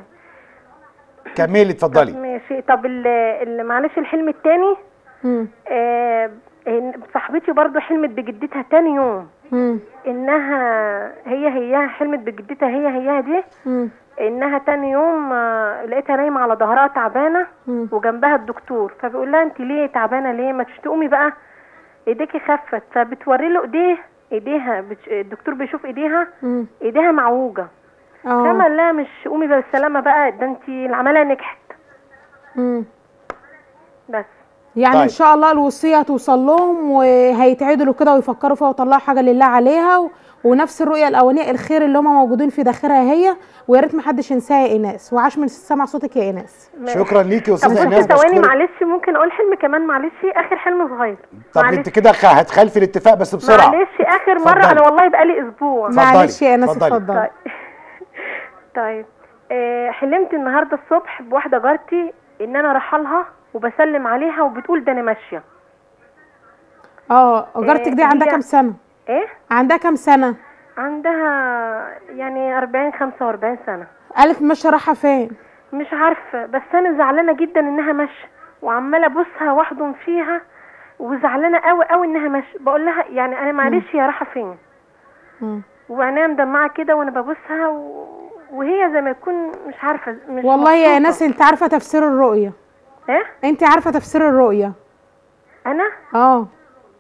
[SPEAKER 1] كملي اتفضلي
[SPEAKER 13] ماشي طب ال- ال- معلش الحلم التاني
[SPEAKER 2] مم.
[SPEAKER 13] آه إن صاحبتي برضو حلمت بجدتها تاني يوم
[SPEAKER 2] مم.
[SPEAKER 13] انها هي هي حلمت بجدتها هي هي دي
[SPEAKER 2] مم.
[SPEAKER 13] انها تاني يوم آه، لقيتها نايمه على ظهرها تعبانه
[SPEAKER 2] مم.
[SPEAKER 13] وجنبها الدكتور فبيقول لها انت ليه تعبانه ليه ما تش تقومي بقى ايديكي خفت فبتوري له ايديه ايديها بتش... الدكتور بيشوف ايديها
[SPEAKER 2] مم.
[SPEAKER 13] ايديها معوجه
[SPEAKER 2] اه
[SPEAKER 13] فما قال لها مش قومي بالسلامه بقى ده انت العمليه نجحت
[SPEAKER 2] مم.
[SPEAKER 13] بس
[SPEAKER 2] يعني
[SPEAKER 1] طيب.
[SPEAKER 2] ان شاء الله الوصيه توصل لهم وهيتعدلوا كده ويفكروا فيها ويطلعوا حاجه لله عليها و... ونفس الرؤيه الاولانيه الخير اللي هم موجودين في داخلها هي ويا ريت ما حدش ينساها يا ايناس وعاش من سمع صوتك يا ايناس
[SPEAKER 1] شكرا ليكي يا
[SPEAKER 13] طب
[SPEAKER 1] استاذه
[SPEAKER 13] بس
[SPEAKER 1] ايناس
[SPEAKER 13] ثواني
[SPEAKER 1] بشكرك
[SPEAKER 13] معلش ممكن اقول حلم كمان معلش اخر حلم صغير
[SPEAKER 1] طب
[SPEAKER 13] معلش.
[SPEAKER 1] انت كده خ- هتخالفي الاتفاق بس بسرعه
[SPEAKER 13] معلش اخر مره
[SPEAKER 1] اتفضلي.
[SPEAKER 13] انا والله بقالي اسبوع
[SPEAKER 1] اتفضلي،
[SPEAKER 2] معلش يا ايناس
[SPEAKER 1] اتفضلي.
[SPEAKER 2] اتفضلي
[SPEAKER 13] طيب طيب آه، حلمت النهارده الصبح بواحده جارتي ان انا رايحه لها وبسلم عليها وبتقول ده انا ماشيه
[SPEAKER 2] اه جارتك دي
[SPEAKER 13] إيه،
[SPEAKER 2] عندها
[SPEAKER 13] هي-
[SPEAKER 2] كام سنه
[SPEAKER 13] ايه
[SPEAKER 2] عندها كام سنه
[SPEAKER 13] عندها يعني 40 45 سنه
[SPEAKER 2] قالت ماشيه رايحه فين
[SPEAKER 13] مش عارفه بس انا زعلانه جدا انها ماشيه وعماله ابوسها واحضن فيها وزعلانه قوي قوي انها ماشيه بقول لها يعني انا معلش هي رايحه فين
[SPEAKER 2] مم.
[SPEAKER 13] وعينيها مدمعه كده وانا ببوسها و... وهي زي ما يكون مش عارفه مش
[SPEAKER 2] والله يا
[SPEAKER 13] مبسوطة.
[SPEAKER 2] ايناس انت عارفه تفسير الرؤيه
[SPEAKER 13] ايه
[SPEAKER 2] انت عارفه تفسير الرؤيه
[SPEAKER 13] انا
[SPEAKER 2] اه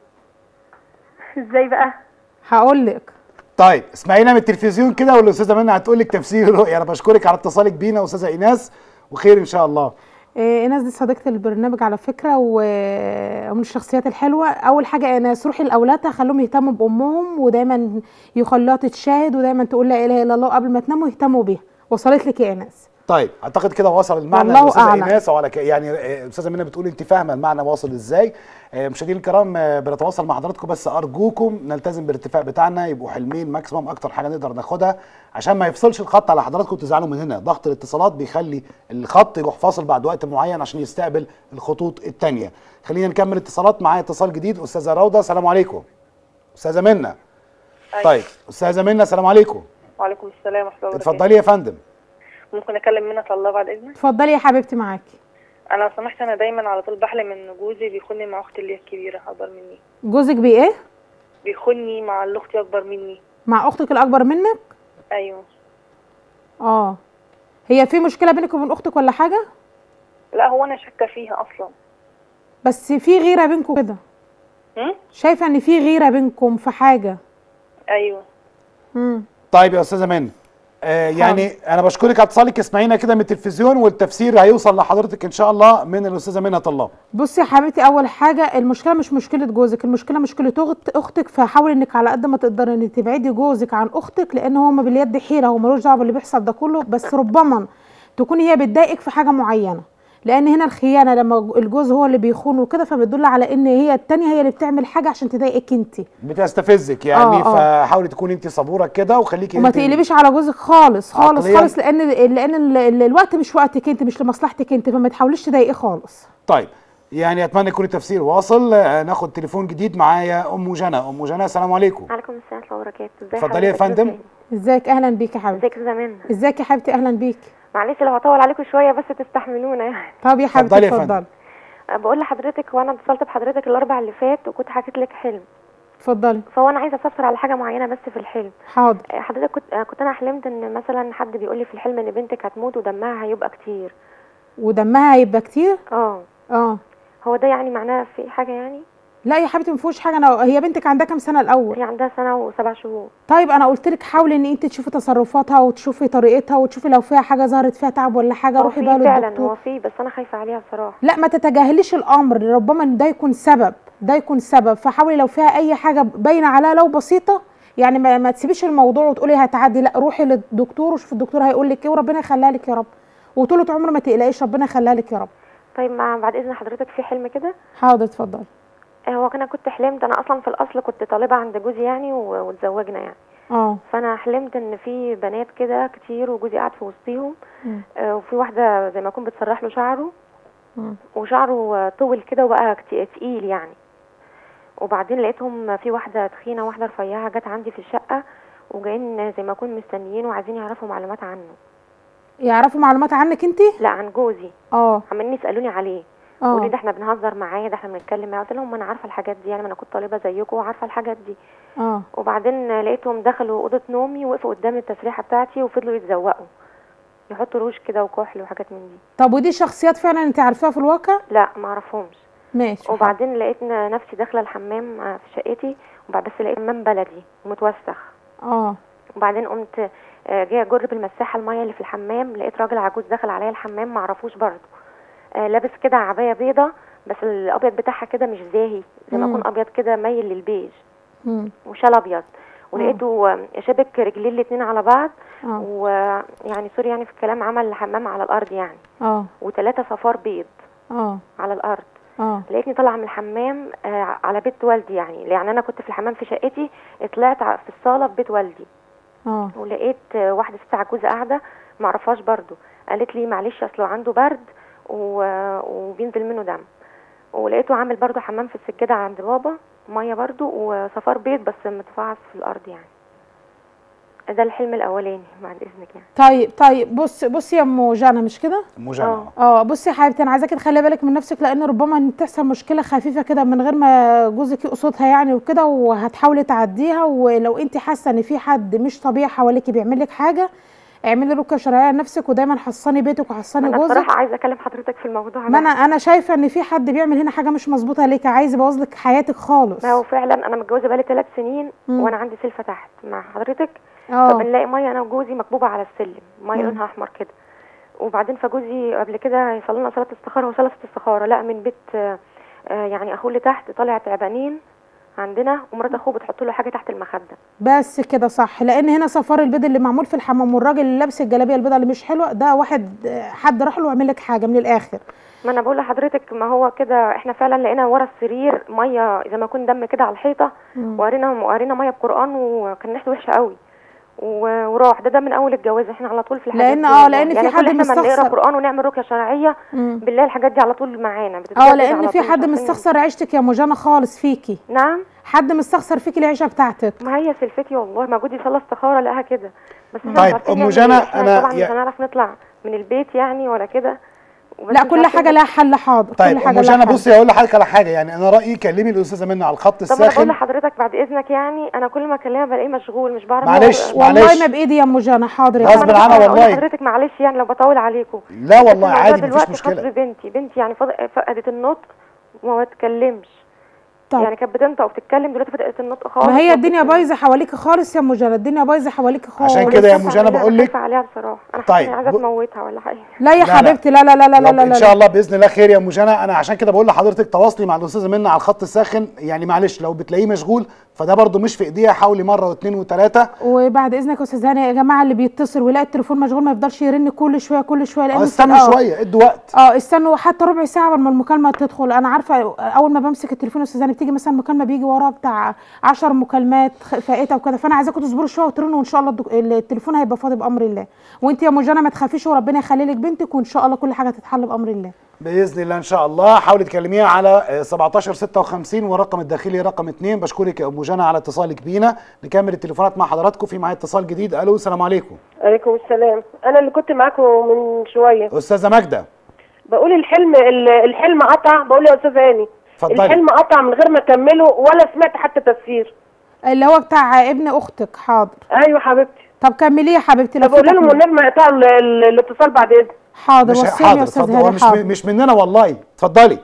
[SPEAKER 13] ازاي بقى
[SPEAKER 2] هقول لك
[SPEAKER 1] طيب اسمعينا من التلفزيون كده والاستاذه منى هتقول لك تفسير الرؤيه انا بشكرك على اتصالك بينا استاذه ايناس وخير ان شاء الله
[SPEAKER 2] إيه، ايناس دي صديقه البرنامج على فكره و- ومن الشخصيات الحلوه اول حاجه ايناس روحي لاولادها خليهم يهتموا بامهم ودايما يخلوها تتشاهد ودايما تقول لا اله الا الله قبل ما تناموا يهتموا بيها وصلت لك يا ايناس
[SPEAKER 1] طيب اعتقد كده وصل المعنى
[SPEAKER 2] والله
[SPEAKER 1] الاستاذه
[SPEAKER 2] أعلم.
[SPEAKER 1] ايناس وعلى ك... يعني آه، استاذه منى بتقول انت فاهمه المعنى واصل ازاي آه، مشاهدينا الكرام آه، بنتواصل مع حضراتكم بس ارجوكم نلتزم بالاتفاق بتاعنا يبقوا حلمين ماكسيموم اكتر حاجه نقدر ناخدها عشان ما يفصلش الخط على حضراتكم تزعلوا من هنا ضغط الاتصالات بيخلي الخط يروح فاصل بعد وقت معين عشان يستقبل الخطوط الثانيه خلينا نكمل اتصالات معايا اتصال جديد استاذه روضه السلام عليكم استاذه منى طيب استاذه منى السلام عليكم
[SPEAKER 14] وعليكم السلام ورحمه الله وبركاته
[SPEAKER 1] اتفضلي يا فندم
[SPEAKER 14] ممكن اكلم منى الله بعد اذنك
[SPEAKER 2] اتفضلي يا حبيبتي معاكي
[SPEAKER 14] انا لو سمحت انا دايما على طول بحلم ان جوزي بيخوني مع اختي اللي هي الكبيره اكبر مني
[SPEAKER 2] جوزك بيه ايه
[SPEAKER 14] بيخوني مع اللي اختي اكبر مني
[SPEAKER 2] مع اختك الاكبر منك
[SPEAKER 14] ايوه
[SPEAKER 2] اه هي في مشكله بينك وبين اختك ولا حاجه
[SPEAKER 14] لا هو انا شاكه فيها اصلا
[SPEAKER 2] بس في غيره بينكم كده
[SPEAKER 14] هم؟
[SPEAKER 2] شايفه ان في غيره بينكم في حاجه
[SPEAKER 14] ايوه
[SPEAKER 2] امم
[SPEAKER 1] طيب يا استاذه منى آه يعني انا بشكرك على اتصالك اسمعينا كده من التلفزيون والتفسير هيوصل لحضرتك ان شاء الله من الاستاذه منى طلاب
[SPEAKER 2] بصي يا حبيبتي اول حاجه المشكله مش مشكله جوزك المشكله مشكله أخت اختك فحاولي انك على قد ما تقدري ان تبعدي جوزك عن اختك لان هو ما باليد حيله هو ملوش دعوه باللي بيحصل ده كله بس ربما تكون هي بتضايقك في حاجه معينه لان هنا الخيانه لما الجوز هو اللي بيخون وكده فبتدل على ان هي التانية هي اللي بتعمل حاجه عشان تضايقك انت
[SPEAKER 1] بتستفزك يعني
[SPEAKER 2] آه، آه.
[SPEAKER 1] فحاولي تكوني انت صبوره كده وخليكي
[SPEAKER 2] وما
[SPEAKER 1] انت-
[SPEAKER 2] تقلبيش على جوزك خالص خالص
[SPEAKER 1] عقلياً.
[SPEAKER 2] خالص لان لان ال- ال- الوقت مش وقتك انت مش لمصلحتك انت فما تحاوليش تضايقيه خالص
[SPEAKER 1] طيب يعني اتمنى يكون التفسير واصل آه، ناخد تليفون جديد معايا ام جنى ام جنى السلام عليكم
[SPEAKER 15] عليكم السلام ورحمه الله وبركاته ازي
[SPEAKER 1] اتفضلي يا
[SPEAKER 15] حضرتك؟
[SPEAKER 1] فندم
[SPEAKER 2] ازيك اهلا بيك يا حبيبتي
[SPEAKER 15] ازيك يا زمان
[SPEAKER 2] ازيك يا حبيبتي اهلا بيك
[SPEAKER 15] معلش لو هطول عليكم شويه بس تستحملونا يعني
[SPEAKER 2] طب يا حبيبتي
[SPEAKER 1] اتفضلي يا فندم.
[SPEAKER 2] اتفضلي
[SPEAKER 15] أه، بقول لحضرتك وانا اتصلت بحضرتك الاربع اللي فات وكنت حكيت لك حلم
[SPEAKER 2] اتفضلي
[SPEAKER 15] فهو انا عايزه استفسر على حاجه معينه بس في الحلم
[SPEAKER 2] حاضر
[SPEAKER 15] أه، حضرتك كنت أه، كنت انا حلمت ان مثلا حد بيقول لي في الحلم ان بنتك هتموت ودمها هيبقى كتير
[SPEAKER 2] ودمها هيبقى كتير
[SPEAKER 15] اه
[SPEAKER 2] اه
[SPEAKER 15] هو ده يعني معناه في حاجه يعني
[SPEAKER 2] لا يا حبيبتي ما فيهوش حاجه انا هي بنتك عندها كام سنه الاول
[SPEAKER 15] هي عندها سنه وسبع شهور
[SPEAKER 2] طيب انا قلت لك حاولي ان انت تشوفي تصرفاتها وتشوفي طريقتها وتشوفي لو فيها حاجه ظهرت فيها تعب ولا حاجه
[SPEAKER 15] هو
[SPEAKER 2] روحي
[SPEAKER 15] في
[SPEAKER 2] بقى
[SPEAKER 15] فعلا
[SPEAKER 2] للدكتور
[SPEAKER 15] هو في بس انا خايفه عليها بصراحه
[SPEAKER 2] لا ما تتجاهليش الامر ربما ان ده يكون سبب ده يكون سبب فحاولي لو فيها اي حاجه باينه عليها لو بسيطه يعني ما, ما تسيبيش الموضوع وتقولي هتعدي لا روحي للدكتور وشوفي الدكتور هيقول لك ايه وربنا يخليها لك يا رب وطولة عمر ما تقلقيش ربنا يخليها لك يا رب
[SPEAKER 15] طيب مع بعد اذن حضرتك في حلم كده
[SPEAKER 2] حاضر اتفضلي
[SPEAKER 15] آه، هو انا كنت حلمت انا اصلا في الاصل كنت طالبه عند جوزي يعني و- واتزوجنا يعني
[SPEAKER 2] اه
[SPEAKER 15] فانا حلمت ان في بنات كده كتير وجوزي قاعد في وسطيهم
[SPEAKER 2] مم.
[SPEAKER 15] آه، وفي واحده زي ما اكون بتسرح له شعره
[SPEAKER 2] مم.
[SPEAKER 15] وشعره آه، طول كده وبقى كت- تقيل يعني وبعدين لقيتهم في واحده تخينه واحده رفيعه جت عندي في الشقه وجايين زي ما اكون مستنيين وعايزين يعرفوا معلومات عنه
[SPEAKER 2] يعرفوا معلومات عنك انت
[SPEAKER 15] لا عن جوزي
[SPEAKER 2] اه
[SPEAKER 15] عمالين يسالوني عليه
[SPEAKER 2] اه.
[SPEAKER 15] وليه ده احنا بنهزر معاه ده احنا بنتكلم معاه قلت لهم ما انا عارفه الحاجات دي يعني ما انا كنت طالبه زيكم وعارفه الحاجات دي
[SPEAKER 2] اه
[SPEAKER 15] وبعدين لقيتهم دخلوا اوضه نومي وقفوا قدام التسريحه بتاعتي وفضلوا يتزوقوا يحطوا روج كده وكحل وحاجات من دي
[SPEAKER 2] طب ودي شخصيات فعلا انت عارفاها في الواقع
[SPEAKER 15] لا ما اعرفهمش
[SPEAKER 2] ماشي
[SPEAKER 15] وبعدين لقيت ن- نفسي داخله الحمام آه، في شقتي وبعد بس لقيت حمام بلدي متوسخ
[SPEAKER 2] اه
[SPEAKER 15] وبعدين قمت آه، جايه اجر بالمساحه الميه اللي في الحمام لقيت راجل عجوز دخل عليا الحمام ما اعرفوش برضه آه، لابس كده عبايه بيضه بس الابيض بتاعها كده مش زاهي زي ما
[SPEAKER 2] مم.
[SPEAKER 15] يكون ابيض كده مايل للبيج
[SPEAKER 2] مم.
[SPEAKER 15] وشال ابيض ولقيته آه، شابك رجليه الاتنين على بعض
[SPEAKER 2] اه
[SPEAKER 15] ويعني سوري يعني في الكلام عمل حمام على الارض يعني
[SPEAKER 2] اه
[SPEAKER 15] وثلاثه صفار بيض
[SPEAKER 2] اه
[SPEAKER 15] على الارض
[SPEAKER 2] اه
[SPEAKER 15] لقيتني طالعه من الحمام آه، على بيت والدي يعني يعني انا كنت في الحمام في شقتي طلعت ع- في الصاله في بيت والدي
[SPEAKER 2] اه
[SPEAKER 15] ولقيت آه، واحده ست عجوزه قاعده معرفهاش برضو قالت لي معلش اصله عنده برد و- وبينزل منه دم ولقيته عامل برضو حمام في السجاده عند بابا ميه برضو وصفار بيض بس متفعص في الارض يعني ده الحلم الاولاني بعد اذنك يعني
[SPEAKER 2] طيب طيب بص بصي يا ام جانا مش كده
[SPEAKER 1] ام جنى
[SPEAKER 15] آه.
[SPEAKER 2] اه بصي يا حبيبتي انا عايزاكي تخلي بالك من نفسك لان ربما ان تحصل مشكله خفيفه كده من غير ما جوزك يقصدها يعني وكده وهتحاولي تعديها ولو انت حاسه ان في حد مش طبيعي حواليكي بيعمل لك حاجه اعملي ركه شرعيه لنفسك ودايما حصني بيتك وحصني
[SPEAKER 15] انا
[SPEAKER 2] جوزك
[SPEAKER 15] بصراحه عايزه اكلم حضرتك في الموضوع
[SPEAKER 2] ما انا
[SPEAKER 15] ده.
[SPEAKER 2] انا شايفه ان في حد بيعمل هنا حاجه مش مظبوطه ليك عايز يبوظ لك حياتك خالص
[SPEAKER 15] ما هو فعلا انا متجوزه بقالي ثلاث سنين
[SPEAKER 2] مم.
[SPEAKER 15] وانا عندي سلفه تحت مع حضرتك
[SPEAKER 2] اه
[SPEAKER 15] فبنلاقي ميه انا وجوزي مكبوبه على السلم ميه
[SPEAKER 2] مم.
[SPEAKER 15] لونها احمر كده وبعدين فجوزي قبل كده يصلي لنا صلاه استخاره وصلاه استخاره لا من بيت آه، آه، يعني اخوه اللي تحت طالع تعبانين عندنا ومرات اخوه بتحط له حاجه تحت المخده
[SPEAKER 2] بس كده صح لان هنا صفار البيض اللي معمول في الحمام والراجل اللي لابس الجلابيه البيضاء اللي مش حلوه ده واحد آه، حد راح له وعمل لك حاجه من الاخر
[SPEAKER 15] ما انا بقول لحضرتك ما هو كده احنا فعلا لقينا ورا السرير ميه زي ما يكون دم كده على الحيطه
[SPEAKER 2] مم.
[SPEAKER 15] وقرينا وقرينا ميه بقران وكان ريحته وحشه قوي و- وراح ده ده من اول الجواز احنا على طول في الحاجات
[SPEAKER 2] لأن
[SPEAKER 15] دي
[SPEAKER 2] اه،
[SPEAKER 15] والله.
[SPEAKER 2] لأن في
[SPEAKER 15] يعني
[SPEAKER 2] حد
[SPEAKER 15] كل احنا ما نقرا
[SPEAKER 2] مستخسر.
[SPEAKER 15] قران ونعمل رقيه شرعيه
[SPEAKER 2] مم.
[SPEAKER 15] بالله الحاجات دي على طول معانا
[SPEAKER 2] اه
[SPEAKER 15] بتتجدد
[SPEAKER 2] لان
[SPEAKER 15] على
[SPEAKER 2] في
[SPEAKER 15] طول،
[SPEAKER 2] حد
[SPEAKER 15] مش عارفين
[SPEAKER 2] مستخسر عيشتك يا مجانا خالص فيكي
[SPEAKER 15] نعم
[SPEAKER 2] حد مستخسر فيكي العيشه بتاعتك
[SPEAKER 15] ما هي سلفتي والله ما جودي صلى استخاره لقاها كده بس احنا
[SPEAKER 1] طيب،
[SPEAKER 15] مش عارفين
[SPEAKER 1] أم
[SPEAKER 15] نعمل
[SPEAKER 1] جنى،
[SPEAKER 15] إيه. احنا
[SPEAKER 1] أنا
[SPEAKER 15] طبعا
[SPEAKER 1] يا-
[SPEAKER 15] مش هنعرف نطلع من البيت يعني ولا كده وبس
[SPEAKER 2] لا
[SPEAKER 15] مش
[SPEAKER 2] كل
[SPEAKER 15] عارفة
[SPEAKER 2] حاجه لها حل حاضر
[SPEAKER 1] طيب
[SPEAKER 2] كل حاجه
[SPEAKER 1] ام
[SPEAKER 2] لها
[SPEAKER 1] جانا
[SPEAKER 2] حل.
[SPEAKER 1] بصي هقول لحضرتك على حاجه يعني انا رايي كلمي الاستاذه منى على الخط
[SPEAKER 15] طب انا بقول
[SPEAKER 1] الساخن
[SPEAKER 15] لحضرتك بعد اذنك يعني انا كل ما اكلمها بلاقيه مشغول مش بعرف
[SPEAKER 1] معلش،
[SPEAKER 15] أقعد-
[SPEAKER 1] معلش.
[SPEAKER 2] والله ما بايدي يا ام جانا حاضر يا
[SPEAKER 1] غصب
[SPEAKER 2] حبيبتي.
[SPEAKER 1] عنها
[SPEAKER 15] أنا بقول
[SPEAKER 1] والله.
[SPEAKER 15] لحضرتك معلش يعني لو بطول عليكم
[SPEAKER 1] لا والله
[SPEAKER 15] الموضوع
[SPEAKER 1] عادي مفيش
[SPEAKER 15] دلوقتي
[SPEAKER 1] مشكله
[SPEAKER 15] خاطر بنتي بنتي يعني فض- فقدت النطق وما بتتكلمش
[SPEAKER 2] طب.
[SPEAKER 15] يعني كانت بتنطق وبتتكلم دلوقتي فقدت النطق خالص
[SPEAKER 2] ما هي الدنيا بايظه حواليك خالص يا ام جانا الدنيا بايظه حواليك خالص
[SPEAKER 1] عشان كده يا ام جانا
[SPEAKER 15] أنا
[SPEAKER 1] بقول لك
[SPEAKER 15] خايفة عليها بصراحه انا
[SPEAKER 1] طيب،
[SPEAKER 15] طيب. عايزه
[SPEAKER 1] ب-
[SPEAKER 15] تموتها ولا حاجه
[SPEAKER 2] لا يا
[SPEAKER 1] لا، لا.
[SPEAKER 2] حبيبتي لا لا لا لا لا
[SPEAKER 1] رب
[SPEAKER 2] لا
[SPEAKER 1] ان شاء الله باذن الله خير يا ام جانا انا عشان كده بقول لحضرتك تواصلي مع الاستاذه منى على الخط الساخن يعني معلش لو بتلاقيه مشغول فده برضو مش في ايديها حاولي مره واثنين وثلاثه
[SPEAKER 2] وبعد اذنك يا استاذ هاني يا جماعه اللي بيتصل ويلاقي التليفون مشغول ما يفضلش يرن كل شويه كل شويه لان
[SPEAKER 1] اه استنوا
[SPEAKER 2] آه.
[SPEAKER 1] شويه ادوا وقت
[SPEAKER 2] اه استنوا حتى ربع ساعه قبل ما المكالمه تدخل انا عارفه اول ما بمسك التليفون يا استاذ هاني بتيجي مثلا مكالمه بيجي وراها بتاع 10 مكالمات خ- فائته وكده فانا عايزاكم تصبروا شويه وترنوا وان شاء الله الدك... التليفون هيبقى فاضي بامر الله وانت يا مجانا ما تخافيش وربنا يخلي لك بنتك وان شاء الله كل حاجه تتحل بامر الله
[SPEAKER 1] باذن الله ان شاء الله حاولي تكلميها على آه، 1756 والرقم الداخلي رقم 2 بشكرك يا ام جانا على اتصالك بينا نكمل التليفونات مع حضراتكم في معايا اتصال جديد الو السلام عليكم
[SPEAKER 12] عليكم السلام انا اللي كنت معاكم من شويه
[SPEAKER 1] استاذه ماجده
[SPEAKER 12] بقول الحلم ال- الحلم قطع بقول يا استاذ هاني
[SPEAKER 1] اتفضلي.
[SPEAKER 12] الحلم قطع من غير ما اكمله ولا سمعت حتى تفسير
[SPEAKER 2] اللي هو بتاع ابن اختك حاضر
[SPEAKER 12] ايوه حبيبتي
[SPEAKER 2] طب كمليه يا حبيبتي لو
[SPEAKER 12] طب قول
[SPEAKER 2] في
[SPEAKER 12] لهم
[SPEAKER 2] تكملة.
[SPEAKER 12] والنبي ما يقطعوا ال- ال- الاتصال بعد اذنك
[SPEAKER 2] حاضر
[SPEAKER 1] مش
[SPEAKER 2] وصيني
[SPEAKER 1] حاضر
[SPEAKER 2] يا استاذ
[SPEAKER 1] اتفضل هو
[SPEAKER 2] هاني
[SPEAKER 1] مش
[SPEAKER 2] حاضر
[SPEAKER 1] مش مننا والله اتفضلي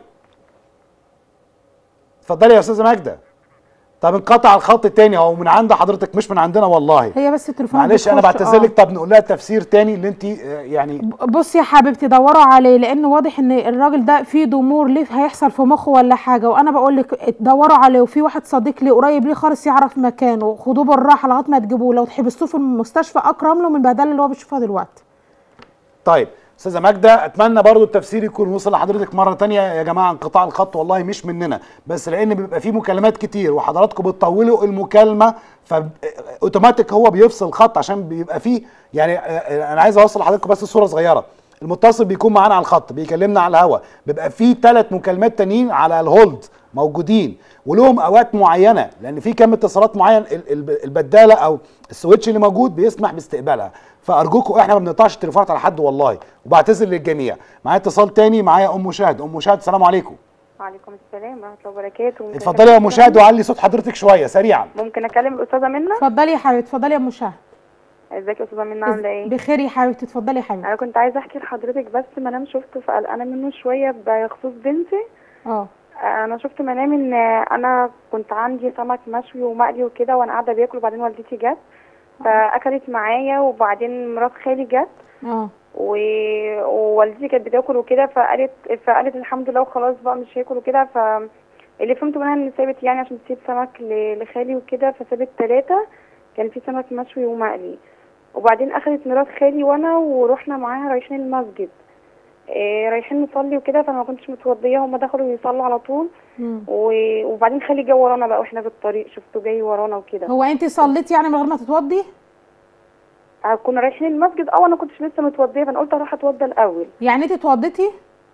[SPEAKER 1] اتفضلي يا استاذه ماجده طب انقطع الخط التاني اهو من عند حضرتك مش من عندنا والله
[SPEAKER 2] هي بس التليفون
[SPEAKER 1] معلش انا
[SPEAKER 2] بتخش،
[SPEAKER 1] بعتذر
[SPEAKER 2] آه.
[SPEAKER 1] لك طب نقول لها تفسير تاني اللي انت آه، يعني
[SPEAKER 2] بصي يا حبيبتي دوروا عليه لان واضح ان الراجل ده فيه ضمور ليه هيحصل في مخه ولا حاجه وانا بقول لك دوروا عليه وفي واحد صديق لي قريب ليه خالص يعرف مكانه خدوه بالراحه لغايه ما تجيبوه لو تحبسوه في المستشفى اكرم له من البهدله اللي هو بيشوفها دلوقتي
[SPEAKER 1] طيب استاذه ماجده اتمنى برضو التفسير يكون وصل لحضرتك مره تانية يا جماعه انقطاع الخط والله مش مننا بس لان بيبقى فيه مكالمات كتير وحضراتكم بتطولوا المكالمه فاوتوماتيك هو بيفصل الخط عشان بيبقى فيه يعني آه، انا عايز اوصل لحضراتكم بس صوره صغيره المتصل بيكون معانا على الخط بيكلمنا على الهوا بيبقى فيه ثلاث مكالمات تانيين على الهولد موجودين ولهم اوقات معينه لان في كم اتصالات معين ال- ال- البداله او السويتش اللي موجود بيسمح باستقبالها فارجوكم احنا ما بنقطعش التليفونات على حد والله وبعتذر للجميع معايا اتصال تاني معايا ام مشاهد ام مشاهد السلام عليكم
[SPEAKER 14] وعليكم السلام ورحمه الله وبركاته ممكن
[SPEAKER 1] اتفضلي يا ام
[SPEAKER 14] أكلم
[SPEAKER 1] مشاهد
[SPEAKER 14] الأستاذة
[SPEAKER 1] وعلي صوت حضرتك شويه سريعا
[SPEAKER 14] منى؟ ممكن اكلم الاستاذه منى
[SPEAKER 2] اتفضلي يا حبيبتي اتفضلي يا ام شهد
[SPEAKER 14] ازيك يا استاذه منى عامله ايه
[SPEAKER 2] بخير يا حبيبتي اتفضلي يا حبيبتي
[SPEAKER 14] انا كنت عايزه احكي لحضرتك بس منام شفته فقلقانه منه شويه بخصوص بنتي
[SPEAKER 2] اه
[SPEAKER 14] انا شفت منام ان انا كنت عندي سمك مشوي ومقلي وكده وانا قاعده باكل وبعدين والدتي جت فاكلت معايا وبعدين مرات خالي جت
[SPEAKER 2] اه
[SPEAKER 14] و... ووالدتي كانت بتاكل وكده فقالت فقالت الحمد لله وخلاص بقى مش هاكل وكده ف اللي فهمته منها ان سابت يعني عشان تسيب سمك ل... لخالي وكده فسابت ثلاثة كان في سمك مشوي ومقلي وبعدين اخدت مرات خالي وانا ورحنا معاها رايحين المسجد إيه رايحين نصلي وكده فانا ما كنتش متوضيه هما دخلوا يصلوا على طول و... وبعدين خالي جه ورانا بقى واحنا في الطريق شفته جاي ورانا وكده
[SPEAKER 2] هو انت صليتي يعني من غير ما تتوضي
[SPEAKER 14] آه، كنا رايحين المسجد اه انا كنتش لسه متوضيه فانا قلت اروح اتوضى الاول
[SPEAKER 2] يعني انت اتوضيتي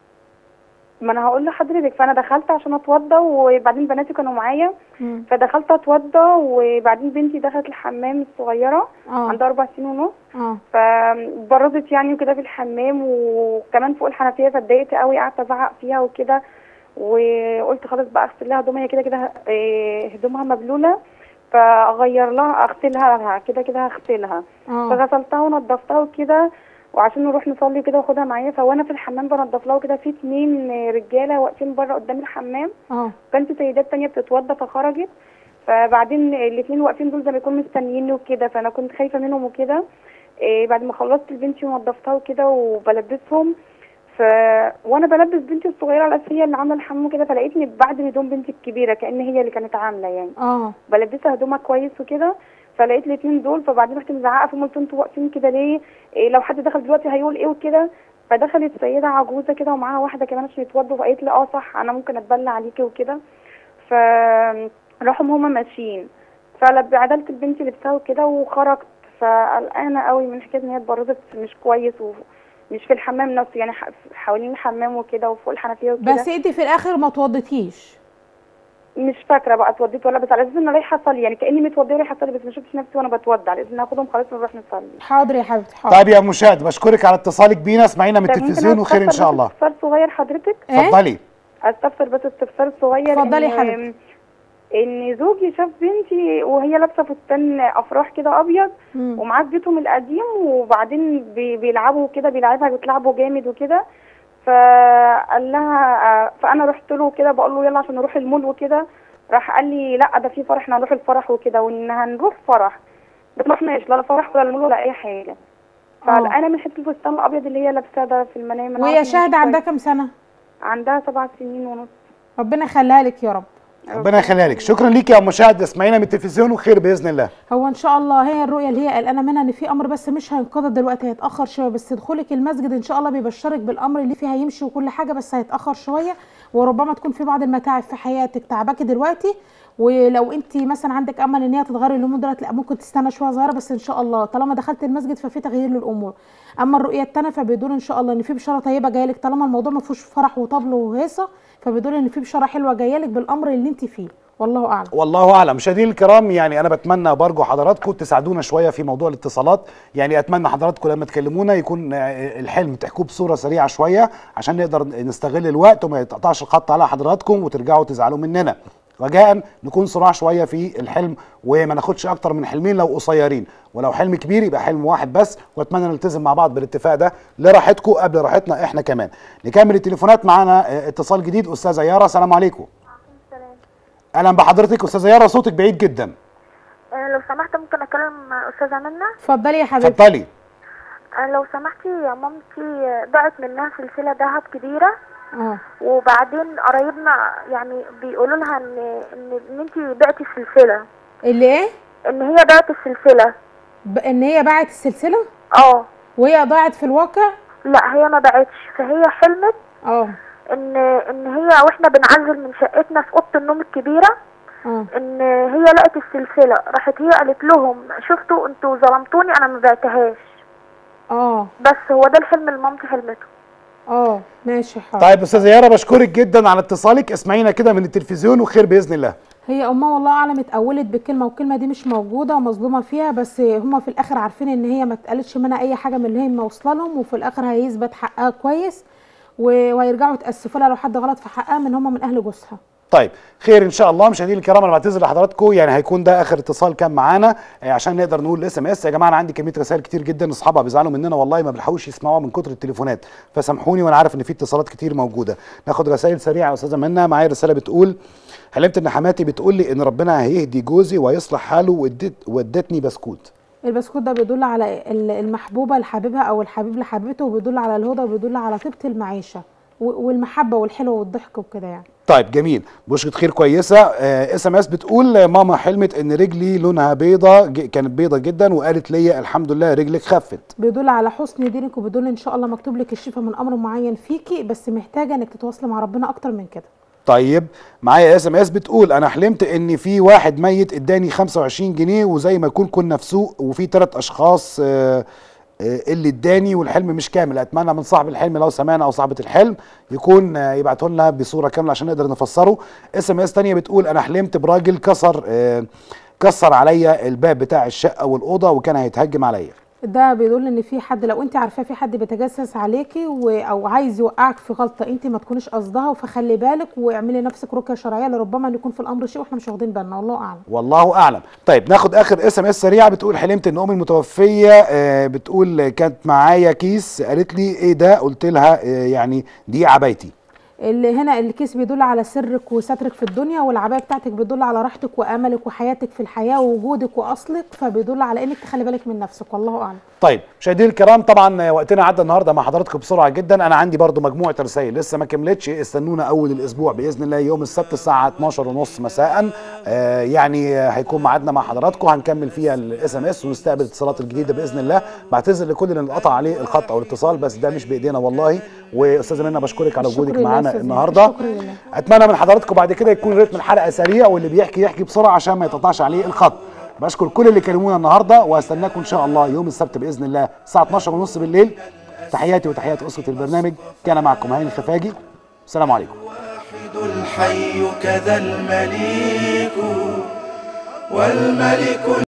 [SPEAKER 14] ما انا هقول لحضرتك فانا دخلت عشان اتوضى وبعدين بناتي كانوا معايا
[SPEAKER 2] مم.
[SPEAKER 14] فدخلت اتوضى وبعدين بنتي دخلت الحمام الصغيره
[SPEAKER 2] اه
[SPEAKER 14] عندها اربع سنين ونص
[SPEAKER 2] اه
[SPEAKER 14] فبردت يعني وكده في الحمام وكمان فوق الحنفيه فاتضايقت قوي قعدت ازعق فيها وكده وقلت خلاص بقى اغسل لها هدومها هي كده كده إيه، هدومها مبلوله فاغير لها اغسلها لها كده كده هغسلها
[SPEAKER 2] اه
[SPEAKER 14] فغسلتها ونضفتها وكده وعشان نروح نصلي كده واخدها معايا فوانا في الحمام بنضف لها وكده في اتنين رجاله واقفين بره قدام الحمام
[SPEAKER 2] اه
[SPEAKER 14] كان في سيدات تانية بتتوضى فخرجت فبعدين الاتنين واقفين دول زي ما يكونوا مستنييني وكده فانا كنت خايفه منهم وكده إيه بعد ما خلصت لبنتي ونضفتها وكده وبلبسهم ف وانا بلبس بنتي الصغيره على اساس هي اللي عامله الحمام كده فلقيتني بعد هدوم بنتي الكبيره كان هي اللي كانت عامله يعني
[SPEAKER 2] اه
[SPEAKER 14] بلبسها هدومها كويس وكده فلقيت الاتنين دول فبعدين رحت مزعقه فهم قلت انتوا واقفين كده ليه إيه لو حد دخل دلوقتي هيقول ايه وكده فدخلت سيده عجوزه كده ومعاها واحده كمان عشان يتوضوا فقالت لي اه صح انا ممكن اتبلى عليكي وكده فراحوا هما ماشيين فعدلت البنت لبسها وكده وخرجت فقلقانه قوي من حكايه ان هي اتبردت مش كويس ومش في الحمام نفسه يعني ح- حوالين الحمام وكده وفوق الحنفيه وكده
[SPEAKER 2] بس انت في الاخر ما توضيتيش
[SPEAKER 14] مش فاكره بقى اتوضيت ولا بس على اساس ان انا رايحه اصلي يعني كاني متوضيه ورايحه اصلي بس ما شفتش نفسي وانا بتوضى على اساس ان هاخدهم خلاص ونروح نصلي
[SPEAKER 2] حاضر يا حبيبتي حاضر
[SPEAKER 1] طيب يا مشاهد بشكرك على اتصالك بينا اسمعينا من
[SPEAKER 14] طب ممكن
[SPEAKER 1] التلفزيون وخير ان
[SPEAKER 14] أستفسر
[SPEAKER 1] شاء
[SPEAKER 14] بس
[SPEAKER 1] الله
[SPEAKER 14] استفسار صغير حضرتك
[SPEAKER 1] اتفضلي
[SPEAKER 14] استفسر بس استفسار صغير
[SPEAKER 2] اتفضلي يا
[SPEAKER 14] إن-
[SPEAKER 2] حبيبتي.
[SPEAKER 14] ان زوجي شاف بنتي وهي لابسه فستان افراح كده ابيض
[SPEAKER 2] مم.
[SPEAKER 14] ومعاه في بيتهم القديم وبعدين بي- بيلعبوا كده بيلعبها بتلعبوا جامد وكده فقال لها فانا رحت له كده بقول له يلا عشان نروح المول وكده راح قال لي لا ده في فرح احنا هنروح الفرح وكده وان هنروح فرح بس ما رحناش لا الفرح ولا المول ولا اي حاجه فانا من حته الفستان الابيض اللي هي لابساه ده في المنام أنا
[SPEAKER 2] وهي
[SPEAKER 14] عارفة إن
[SPEAKER 2] شاهده
[SPEAKER 14] مش
[SPEAKER 2] عندها
[SPEAKER 14] كويس.
[SPEAKER 2] كام سنه
[SPEAKER 14] عندها سبع سنين ونص
[SPEAKER 2] ربنا يخليها لك يا رب
[SPEAKER 1] ربنا يخليها لك شكرا ليك يا ام مشاهد اسمعينا من التلفزيون وخير باذن الله
[SPEAKER 2] هو ان شاء الله هي الرؤيه اللي هي قلقانه منها ان في امر بس مش هينقضى دلوقتي هيتاخر شويه بس دخولك المسجد ان شاء الله بيبشرك بالامر اللي فيه هيمشي وكل حاجه بس هيتاخر شويه وربما تكون في بعض المتاعب في حياتك تعباكي دلوقتي ولو انت مثلا عندك امل ان هي تتغير الامور دلوقتي لا ممكن تستنى شويه صغيره بس ان شاء الله طالما دخلت المسجد ففي تغيير للامور اما الرؤيه التانيه فبيدل ان شاء الله ان في بشاره طيبه جايه لك طالما الموضوع ما فيهوش فرح وطبل وهيصه فبيدل ان في بشاره حلوه جايه لك بالامر اللي انت فيه والله اعلم
[SPEAKER 1] والله اعلم مشاهدينا الكرام يعني انا بتمنى برجو حضراتكم تساعدونا شويه في موضوع الاتصالات يعني اتمنى حضراتكم لما تكلمونا يكون آه، الحلم تحكوه بصوره سريعه شويه عشان نقدر نستغل الوقت وما يتقطعش الخط على حضراتكم وترجعوا تزعلوا مننا رجاء نكون صراع شويه في الحلم وما ناخدش اكتر من حلمين لو قصيرين ولو حلم كبير يبقى حلم واحد بس واتمنى نلتزم مع بعض بالاتفاق ده لراحتكم قبل راحتنا احنا كمان نكمل التليفونات معانا آه، اتصال جديد استاذه يارا السلام عليكم اهلا بحضرتك استاذه يارا صوتك بعيد جدا
[SPEAKER 16] آه، لو سمحت ممكن اكلم استاذه منى
[SPEAKER 2] اتفضلي يا حبيبتي
[SPEAKER 1] اتفضلي
[SPEAKER 16] آه، لو سمحتي يا مامتي آه، ضاعت منها سلسله ذهب كبيره
[SPEAKER 2] اه
[SPEAKER 16] وبعدين قرايبنا يعني بيقولوا لها ان ان ان انت بعتي السلسله
[SPEAKER 2] اللي ايه
[SPEAKER 16] ان هي ضاعت السلسله
[SPEAKER 2] ب- ان هي باعت السلسله
[SPEAKER 16] اه
[SPEAKER 2] وهي ضاعت في الواقع
[SPEAKER 16] لا هي ما باعتش فهي حلمت
[SPEAKER 2] اه
[SPEAKER 16] ان ان هي واحنا بنعزل من شقتنا في اوضه النوم الكبيره
[SPEAKER 2] اه
[SPEAKER 16] ان هي لقت السلسله راحت هي قالت لهم شفتوا انتوا ظلمتوني انا ما بعتهاش
[SPEAKER 2] اه
[SPEAKER 16] بس هو ده الحلم اللي مامتي حلمته
[SPEAKER 2] اه ماشي حاضر
[SPEAKER 1] طيب استاذه يارا بشكرك جدا على اتصالك اسمعينا كده من التلفزيون وخير باذن الله
[SPEAKER 2] هي امها والله اعلم اتأولت بالكلمه والكلمه دي مش موجوده ومظلومه فيها بس هما في الاخر عارفين ان هي ما اتقالتش منها اي حاجه من اللي هي موصله لهم وفي الاخر هيثبت حقها كويس و- وهيرجعوا يتاسفوا لها لو حد غلط في حقها من هما من اهل جوزها
[SPEAKER 1] طيب خير ان شاء الله مشاهدينا الكرام انا بعتذر لحضراتكم يعني هيكون ده اخر اتصال كان معانا آه، عشان نقدر نقول الاس ام اس يا جماعه انا عندي كميه رسائل كتير جدا اصحابها بيزعلوا مننا والله ما بيلحقوش يسمعوها من كتر التليفونات فسامحوني وانا عارف ان في اتصالات كتير موجوده ناخد رسائل سريعه يا استاذه منى معايا رساله بتقول حلمت ان حماتي بتقول لي ان ربنا هيهدي جوزي ويصلح حاله وادت وادتني بسكوت
[SPEAKER 2] البسكوت ده بيدل على ال- المحبوبه لحبيبها او الحبيب لحبيبته وبيدل على الهدى وبيدل على طيبه المعيشه و- والمحبه والحلوه والضحك وكده يعني
[SPEAKER 1] طيب جميل بشرة خير كويسة اس ام اس بتقول آه، ماما حلمت ان رجلي لونها بيضة ج- كانت بيضة جدا وقالت لي الحمد لله رجلك خفت
[SPEAKER 2] بيدل على حسن دينك وبيدل ان شاء الله مكتوب لك الشفاء من امر معين فيكي بس محتاجه انك تتواصلي مع ربنا اكتر من كده
[SPEAKER 1] طيب معايا اس ام اس بتقول انا حلمت ان في واحد ميت اداني 25 جنيه وزي ما يكون كنا في سوق وفي ثلاث اشخاص آه، آه، اللي اداني والحلم مش كامل اتمنى من صاحب الحلم لو سمعنا او صاحبه الحلم يكون آه، يبعته لنا بصوره كامله عشان نقدر نفسره اس ام اس ثانيه بتقول انا حلمت براجل كسر آه، كسر عليا الباب بتاع الشقه والاوضه وكان هيتهجم عليا
[SPEAKER 2] ده بيدل ان في حد لو انت عارفاه في حد بيتجسس عليكي و... او عايز يوقعك في غلطه انت ما تكونيش قصدها فخلي بالك واعملي نفسك رقيه شرعيه لربما ان يكون في الامر شيء واحنا مش واخدين بالنا والله اعلم
[SPEAKER 1] والله اعلم طيب ناخد اخر اس ام اس سريعه بتقول حلمت ان امي المتوفيه آه، بتقول كانت معايا كيس قالت لي ايه ده قلت لها آه، يعني دي عبايتي
[SPEAKER 2] اللي هنا الكيس بيدل على سرك وسترك في الدنيا والعبايه بتاعتك بتدل على راحتك واملك وحياتك في الحياه ووجودك واصلك فبيدل على انك تخلي بالك من نفسك والله اعلم
[SPEAKER 1] طيب مشاهدينا الكرام طبعا آه، وقتنا عدى النهارده مع حضراتكم بسرعه جدا انا عندي برضو مجموعه رسائل لسه ما كملتش استنونا اول الاسبوع باذن الله يوم السبت الساعه 12 ونص مساء آه يعني آه، هيكون ميعادنا مع حضراتكم هنكمل فيها الاس ام اس ونستقبل الاتصالات الجديده باذن الله بعتذر لكل اللي انقطع عليه الخط او الاتصال بس ده مش بايدينا والله واستاذه منى بشكرك على
[SPEAKER 2] الشكر
[SPEAKER 1] وجودك
[SPEAKER 2] لله
[SPEAKER 1] معانا
[SPEAKER 2] أستاذ
[SPEAKER 1] النهارده
[SPEAKER 2] الشكر لله.
[SPEAKER 1] اتمنى من حضراتكم بعد كده يكون رتم الحلقه سريع واللي بيحكي يحكي بسرعه عشان ما يتقطعش عليه الخط بشكر كل اللي كلمونا النهارده واستناكم ان شاء الله يوم السبت باذن الله الساعه 12 ونص بالليل تحياتي وتحيات اسره البرنامج كان معكم هاني الخفاجي السلام عليكم
[SPEAKER 17] الحي كذا المليك والملك